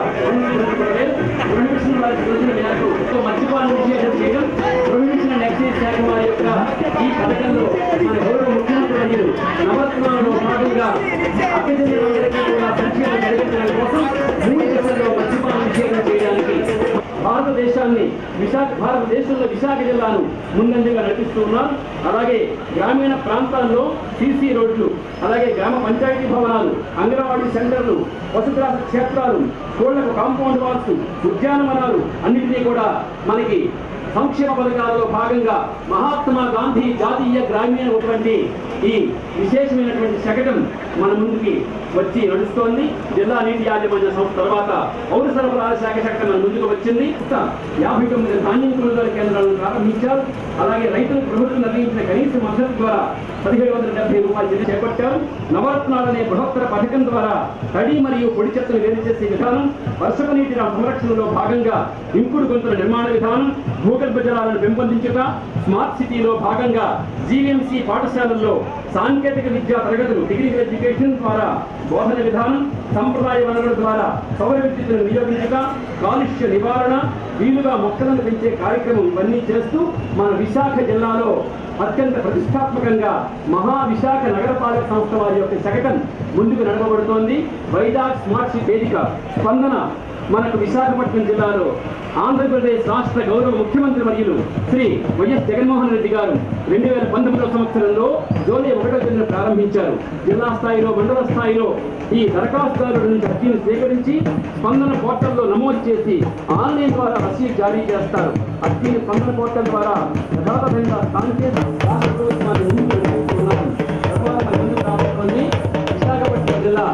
ప్రొహిబిషన్ వారి సూచన మేరకు మద్యపాలను నిషేధం చేయడం ప్రొహిబిషన్ అండ్ ఎక్సైజ్ శాఖ వారి యొక్క ఈ పథకంలో మన గౌరవ ముఖ్యమంత్రి వర్యులు నవరత్నాలలో భాగంగా అభ్యర్థులందరికీ కూడా సంక్షేమం కలిగించడం కోసం మూడు దశల్లో మద్యపాలను నిషేధం చేయడానికి భారతదేశాన్ని విశాఖ భారతదేశంలో విశాఖ జిల్లాను ముందంజగా నడిపిస్తూ ఉన్నారు అలాగే గ్రామీణ ప్రాంతాల్లో సీసీ రోడ్లు అలాగే గ్రామ పంచాయతీ భవనాలు అంగన్వాడీ సెంటర్లు పశుగ్రాస క్షేత్రాలు స్కూళ్లకు కాంపౌండ్ వాల్స్ ఉద్యానవనాలు అన్నింటినీ కూడా మనకి సంక్షేమ పథకాలలో భాగంగా మహాత్మా గాంధీ జాతీయ గ్రామీణ ఉన్నటువంటి ఈ విశేషమైనటువంటి శకటం మన ముందుకి వచ్చి నడుస్తోంది జిల్లా నీటి యాజమాన్య సంస్థ తర్వాత పౌర సరఫరాల శాఖ శకటం మన ముందుకు వచ్చింది ఇంకా యాభై తొమ్మిది ధాన్యం కొనుగోలు కేంద్రాలను ప్రారంభించారు అలాగే రైతులకు ప్రభుత్వం నిర్ణయించిన కనీస మద్దతు ద్వారా పదిహేడు వందల డెబ్బై రూపాయలు చెల్లి చేపట్టారు నవరత్నాలు అనే బృహత్తర పథకం ద్వారా తడి మరియు పొడి చెత్తను వేరు చేసే విధానం వర్షపు నీటి సంరక్షణలో భాగంగా ఇంకుడు గొంతుల నిర్మాణ విధానం భూగర్భ జలాలను పెంపొందించుట స్మార్ట్ సిటీలో భాగంగా జీవీఎంసీ పాఠశాలల్లో సాంకేతిక విద్యా తరగతులు డిగ్రీ ఎడ్యుకేషన్ ద్వారా బోధన విధానం సంప్రదాయ వనరుల ద్వారా సౌర విద్యుత్తును వినియోగించుట కాలుష్య నివారణ వీలుగా మొక్కలను పెంచే కార్యక్రమం ఇవన్నీ చేస్తూ మన విశాఖ జిల్లాలో అత్యంత ప్రతిష్టాత్మకంగా మహా విశాఖ నగరపాలక సంస్థ వారి యొక్క శకటం ముందుకు నడపబడుతోంది వైజాగ్ స్మార్ట్ సిటీ వేదిక స్పందన మనకు విశాఖపట్నం జిల్లాలో ఆంధ్రప్రదేశ్ రాష్ట్ర గౌరవ ముఖ్యమంత్రి వర్యులు శ్రీ వైఎస్ జగన్మోహన్ రెడ్డి గారు రెండు వేల పంతొమ్మిదవ సంవత్సరంలో జూలై ఒకటో తేదీన ప్రారంభించారు జిల్లా స్థాయిలో మండల స్థాయిలో ఈ దరఖాస్తుదారుల నుంచి అర్జీని స్వీకరించి స్పందన పోర్టల్లో నమోదు చేసి ఆన్లైన్ ద్వారా రసీదు జారీ చేస్తారు అర్జీని స్పందన పోర్టల్ ద్వారా యథాతథంగా స్థానిక రాష్ట్ర ప్రభుత్వాన్ని ముందుకు నడిపిస్తున్నారు తద్వారా మన ముందుకు రాబోతోంది విశాఖపట్నం జిల్లా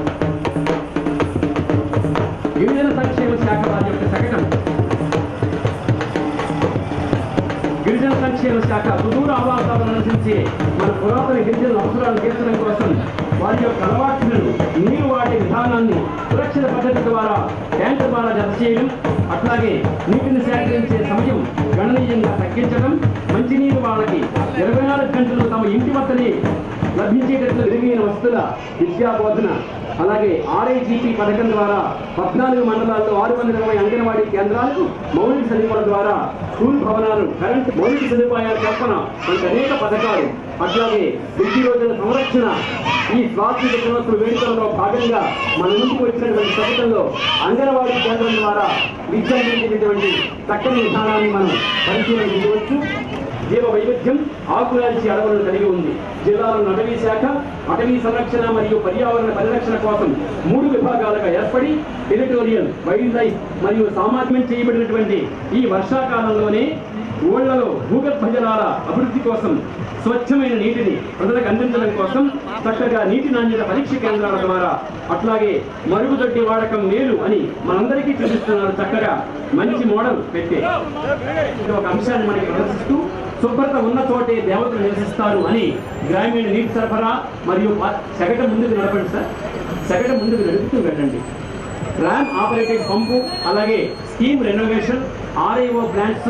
గిరిజన సంక్షేమ శాఖ వారి యొక్క శకటం గిరిజన సంక్షేమ శాఖ సుదూర ఆవాసాలను నివసించే మన పురాతన గిరిజన అవసరాలను తీర్చడం కోసం వారి యొక్క అలవాట్లను నీరు వాడే విధానాన్ని సురక్షిత పద్ధతి ద్వారా ట్యాంకర్ ద్వారా జత చేయడం అట్లాగే నీటిని సేకరించే సమయం గణనీయంగా తగ్గించడం మంచినీరు వాళ్ళకి ఇరవై నాలుగు గంటలు తమ ఇంటి వద్దనే లభించేటట్లు మెరుగైన వస్తువుల విద్యా బోధన అలాగే ఆర్ఐజీపీ పథకం ద్వారా పద్నాలుగు మండలాల్లో ఆరు వందల ఇరవై అంగన్వాడీ కేంద్రాలకు మౌలిక సదుపాయాల ద్వారా స్కూల్ భవనాలు కరెంట్ మౌలిక సదుపాయాల కల్పన వంటి అనేక పథకాలు అట్లాగే వృద్ధి రోజుల సంరక్షణ ఈ స్వాతంత్ర దినోత్సవ వేడుకలలో భాగంగా మన ముందుకు వచ్చినటువంటి పథకంలో అంగన్వాడీ కేంద్రం ద్వారా విద్య అందించేటటువంటి చక్కని విధానాన్ని మనం పరిశీలన చేయవచ్చు జీవ వైవిధ్యం ఆకురాల్చి అడవులను కలిగి ఉంది జిల్లాలో అటవీ శాఖ అటవీ సంరక్షణ మరియు పర్యావరణ పరిరక్షణ కోసం మూడు విభాగాలుగా ఏర్పడి టెరిటోరియల్ వైల్డ్ లైఫ్ మరియు సామాన్యం చేయబడినటువంటి ఈ వర్షాకాలంలోనే ఊళ్ళలో భూగర్భ జలాల అభివృద్ధి కోసం స్వచ్ఛమైన నీటిని ప్రజలకు అందించడం కోసం చక్కగా నీటి నాణ్యత పరీక్ష కేంద్రాల ద్వారా అట్లాగే మరుగుదొడ్డి వాడకం మేలు అని మనందరికీ చూపిస్తున్నారు చక్కగా మంచి మోడల్ పెట్టే ఇది ఒక అంశాన్ని మనకి ప్రదర్శిస్తూ శుభ్రత ఉన్న చోటే దేవతలు నివసిస్తారు అని గ్రామీణ నీటి సరఫరా మరియు పా- సగట ముందుకు నడపండి సార్ సగట ముందుకు నడుపుతూ వెళ్ళండి ర్యామ్ ఆపరేటెడ్ పంపు అలాగే స్కీమ్ రెనోవేషన్ ఆర్ఐఓ ప్లాంట్స్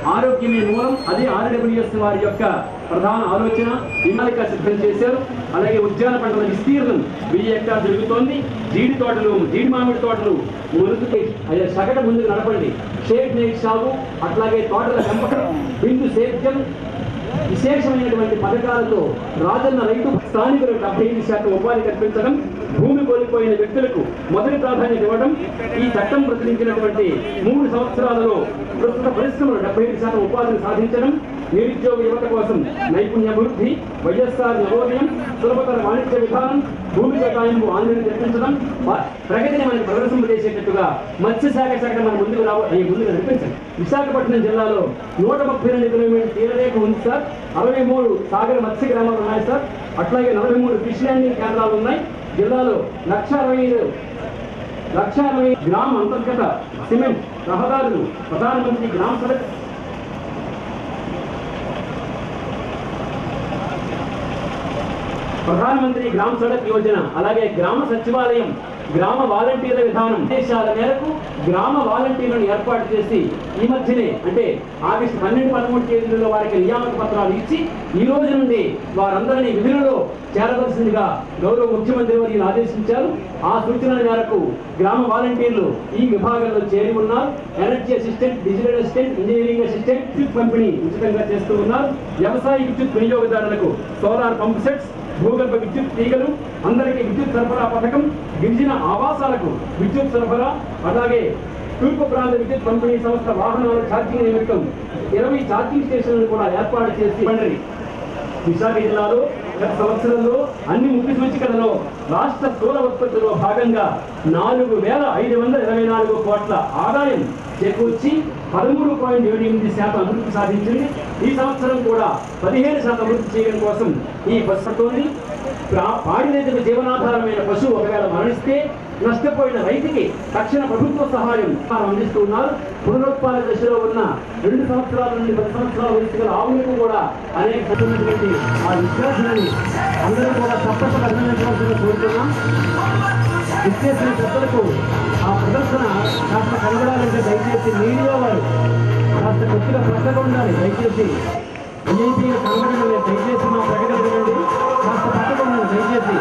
ఆరోగ్యమే మూలం అదే ఆర్డబ్ల్యూఎస్ వారి యొక్క ప్రధాన ఆలోచన ప్రణాళిక సిద్ధం చేశారు అలాగే ఉద్యాన పంటల విస్తీర్ణం వెయ్యి హెక్టార్ జరుగుతోంది జీడి తోటలు జీడి మామిడి తోటలు మురుగుకి అదే సగట ముందుకు నడపండి షేడ్ నైట్ సాగు అట్లాగే తోటల పెంపకం బిందు సేద్యం విశేషమైనటువంటి పథకాలతో రాజన్న రైతు స్థానికులకు డెబ్బై ఐదు శాతం ఉపాధి కల్పించడం భూమి కోల్పోయిన వ్యక్తులకు మొదటి ప్రాధాన్యత ఇవ్వడం ఈ చట్టం ప్రచురించినటువంటి మూడు సంవత్సరాలలో ప్రస్తుత పరిశ్రమలు డెబ్బై ఐదు శాతం ఉపాధిని సాధించడం నిరుద్యోగ యువత కోసం నైపుణ్యాభివృద్ధి వైఎస్ఆర్ నవోదయం సులభతర వాణిజ్య విధానం భూమి కేటాయింపు ఆందోళన తెప్పించడం ప- ప్రగతిని మనకి ప్రదర్శింపజేసేటట్టుగా మత్స్యశాఖ శాఖ మన ముందుకు రావ ఈ ముందుకు నడిపించండి విశాఖపట్నం జిల్లాలో నూట ముప్పై రెండు కిలోమీటర్ తీరరేఖ ఉంది సార్ అరవై మూడు సాగర మత్స్య గ్రామాలు ఉన్నాయి సార్ అట్లాగే నలభై మూడు ఫిష్ ల్యాండింగ్ కేంద్రాలు ఉన్నాయి జిల్లాలో లక్ష అరవై ఐదు లక్ష అరవై గ్రామ అంతర్గత సిమెంట్ రహదారులు ప్రధానమంత్రి గ్రామ సడక్ ప్రధానమంత్రి గ్రామ సడక్ యోజన అలాగే గ్రామ సచివాలయం గ్రామ వాలంటీర్ల విధానం ఆదేశాల మేరకు గ్రామ వాలంటీర్లను ఏర్పాటు చేసి ఈ మధ్యనే అంటే ఆగస్టు పన్నెండు పదమూడు తేదీలలో వారికి నియామక పత్రాలు ఇచ్చి ఈ రోజు నుండి వారందరినీ విధులలో చేరవలసిందిగా గౌరవ ముఖ్యమంత్రి వారిని ఆదేశించారు ఆ సూచనల మేరకు గ్రామ వాలంటీర్లు ఈ విభాగంలో చేరి ఉన్నారు energy assistant digital assistant engineering assistant విద్యుత్ పంపిణీ ఉచితంగా చేస్తూ ఉన్నారు వ్యవసాయ విద్యుత్ వినియోగదారులకు సోలార్ పంప్ సెట్స్ భూగర్భ విద్యుత్ తీగలు అందరికీ విద్యుత్ సరఫరా పథకం గిరిజన ఆవాసాలకు విద్యుత్ సరఫరా అలాగే తూర్పు ప్రాంత విద్యుత్ పంపిణీ సంస్థ వాహనాల ఛార్జింగ్ నిమిత్తం ఇరవై ఛార్జింగ్ స్టేషన్లను కూడా ఏర్పాటు చేసి పండరి విశాఖ జిల్లాలో గత సంవత్సరంలో అన్ని ముఖ్య సూచికలలో రాష్ట్ర స్థూల ఉత్పత్తిలో భాగంగా నాలుగు వేల ఐదు వందల ఇరవై నాలుగు కోట్ల ఆదాయం చేకూర్చి పదమూడు పాయింట్ ఏడు ఎనిమిది శాతం అభివృద్ధి సాధించింది ఈ సంవత్సరం కూడా పదిహేను శాతం అభివృద్ధి చేయడం కోసం ఈ పసుపుతోని పాడి రైతుకు జీవనాధారమైన పశువు ఒకవేళ మరణిస్తే నష్టపోయిన రైతుకి తక్షణ ప్రభుత్వ సహాయం అందిస్తూ ఉన్నారు పునరుత్పాదక దశలో ఉన్న రెండు సంవత్సరాల నుండి పది సంవత్సరాల వయసు గల ఆవులకు కూడా అనేక రకమైనటువంటి ఆ విద్యార్థులని అందరూ కూడా తప్పక అభినందించవలసిందిగా కోరుతున్నాం విచ్చేసిన పెద్దలకు ఆ ప్రదర్శన కాస్త కనబడాలంటే దయచేసి మీడియా వారు కాస్త కొద్దిగా పక్కగా ఉండాలి దయచేసి విఐపీ కనబడడం లేదు దయచేసి మా ప్రకటన వినండి కాస్త పక్కగా ఉండాలి దయచేసి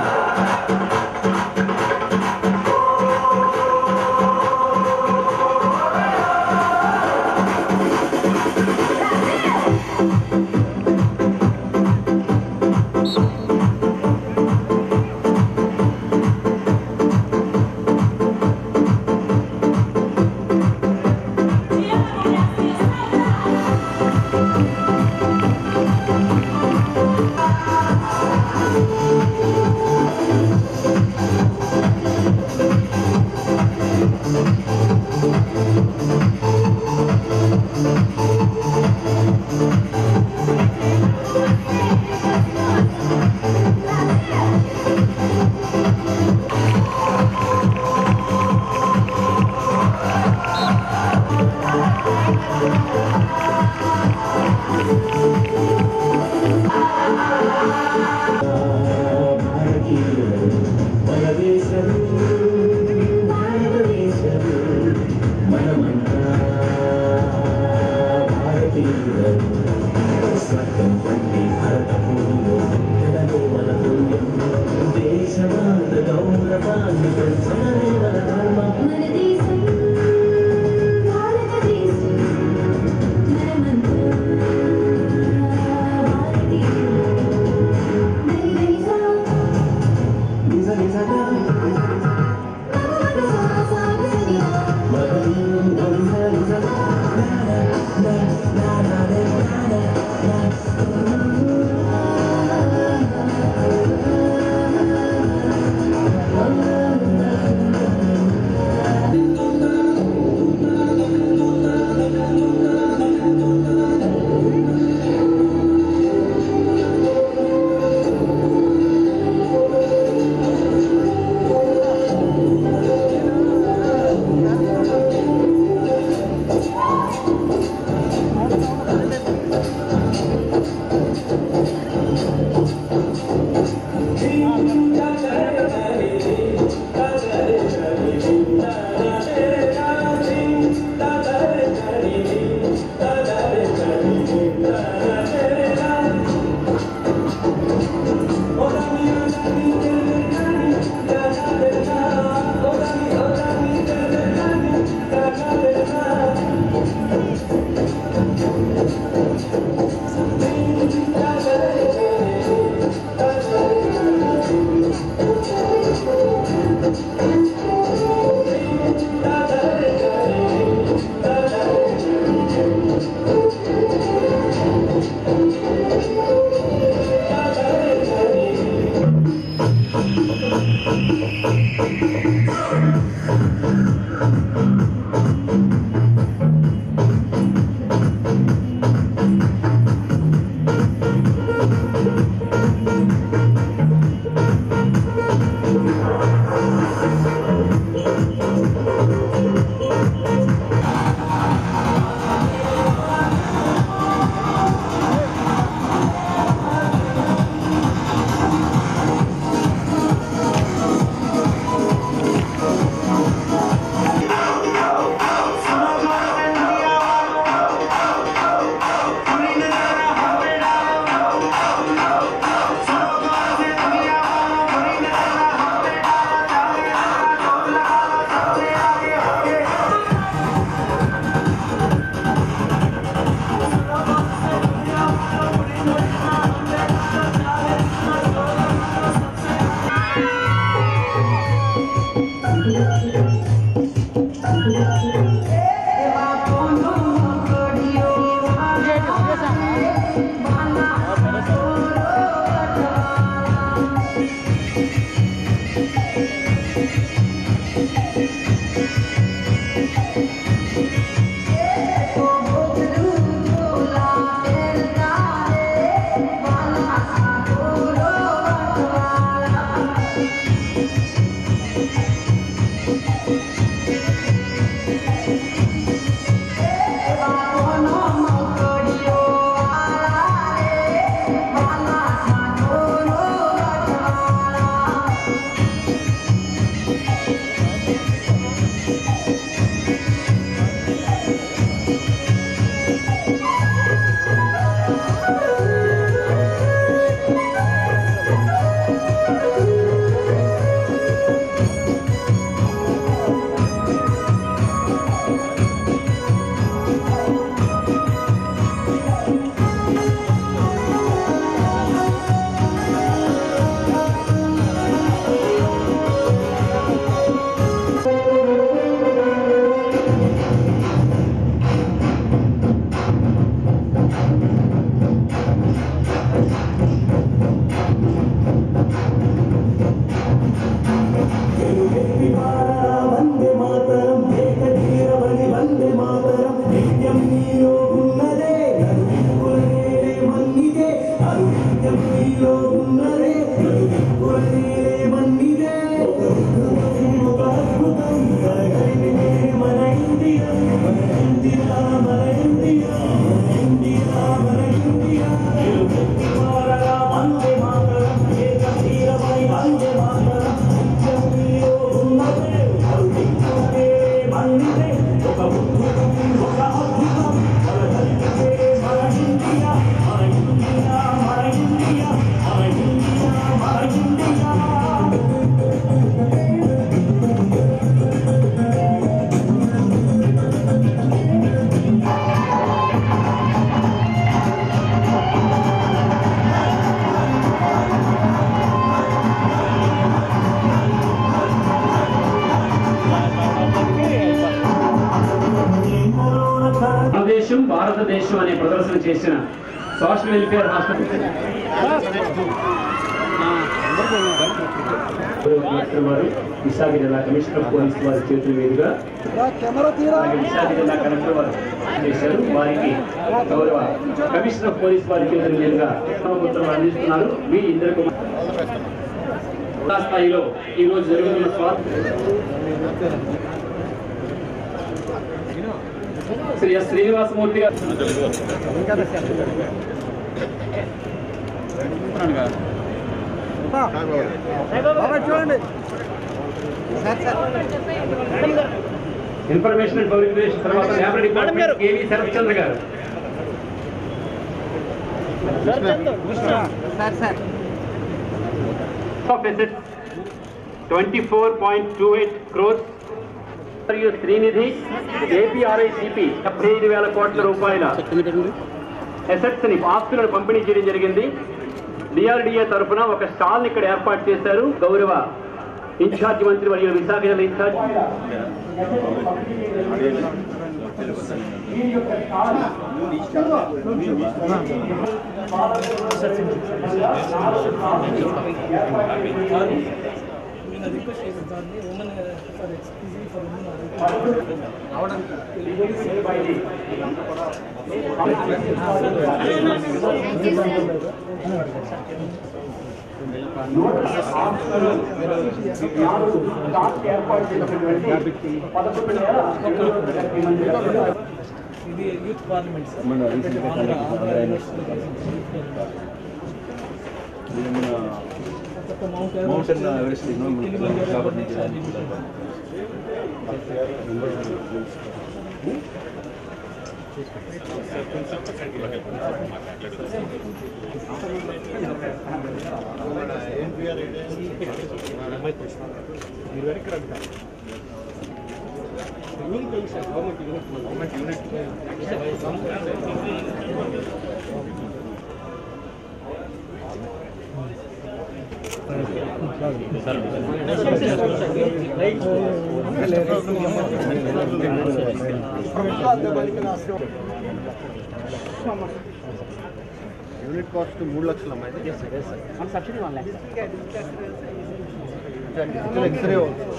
భారతదేశం భారతదేశం అనే ప్రదర్శన చేసిన సోషల్ వెల్ఫేర్ హాస్పిటల్ కలెక్టర్ వారు విశాఖ జిల్లా కమిషనర్ పోలీస్ వారి చేతుల మీదుగా అలాగే విశాఖ జిల్లా కలెక్టర్ వారు చేశారు వారికి గౌరవ కమిషనర్ పోలీస్ వారి చేతుల మీదుగా ఉత్తర్వులు అందిస్తున్నారు వి ఇంద్ర కుమార్ జిల్లా స్థాయిలో ఈ రోజు జరుగుతున్న స్వాతంత్ర శ్రీ ఎస్ శ్రీనివాసమూర్తి గారు ఇన్ఫర్మేషన్ అండ్ పబ్లిక్ రిలేషన్ తర్వాత labour department KV Sarath Chandra గారు of assets twenty four point two eight crores మరియు శ్రీనిధి ఏపీఆర్ఐసిపి డెబ్బై ఐదు వేల కోట్ల రూపాయల అసెట్స్ ని ఆస్తులను పంపిణీ చేయడం జరిగింది డిఆర్డిఏ తరఫున ఒక స్టాల్ ఇక్కడ ఏర్పాటు చేశారు గౌరవ ఇన్ఛార్జ్ మంత్రి మరియు విశాఖ జిల్లా ఇన్ఛార్జ్ ఈయన రిక్వెస్ట్ చేసిన సార్ని women for easy for women ఇది youth parliament sir Andhra Andhra యూనివర్సిటీలో కలిసి కొత్త మౌంట్ ఎవరెస్ట్ యూనిట్ కాస్ట్ మూడు లక్షల అమ్మాయి ఎక్స్రే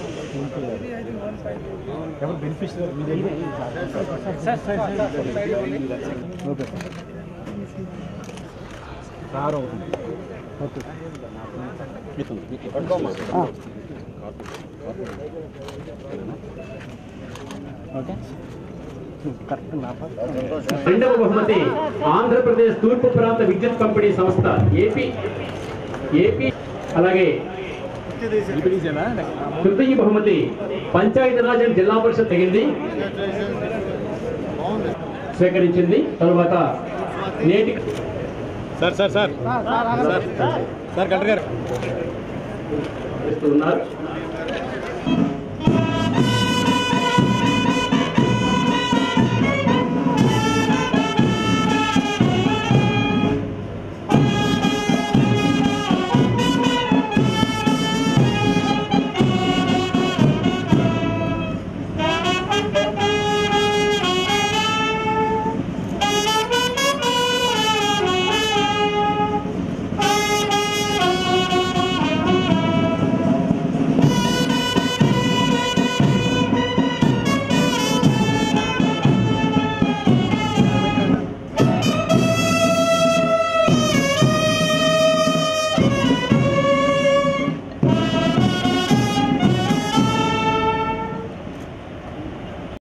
రెండవ బహుమతి ఆంధ్రప్రదేశ్ తూర్పు ప్రాంత విద్యుత్ పంపిణీ సంస్థ ఏపీ ఏపీ అలాగే తృతీయ బహుమతి పంచాయతీరాజ్ అండ్ జిల్లా పరిషత్ తగింది స్వీకరించింది తరువాత నేటి sir sir sir sir sir collector గారు ఉన్నారు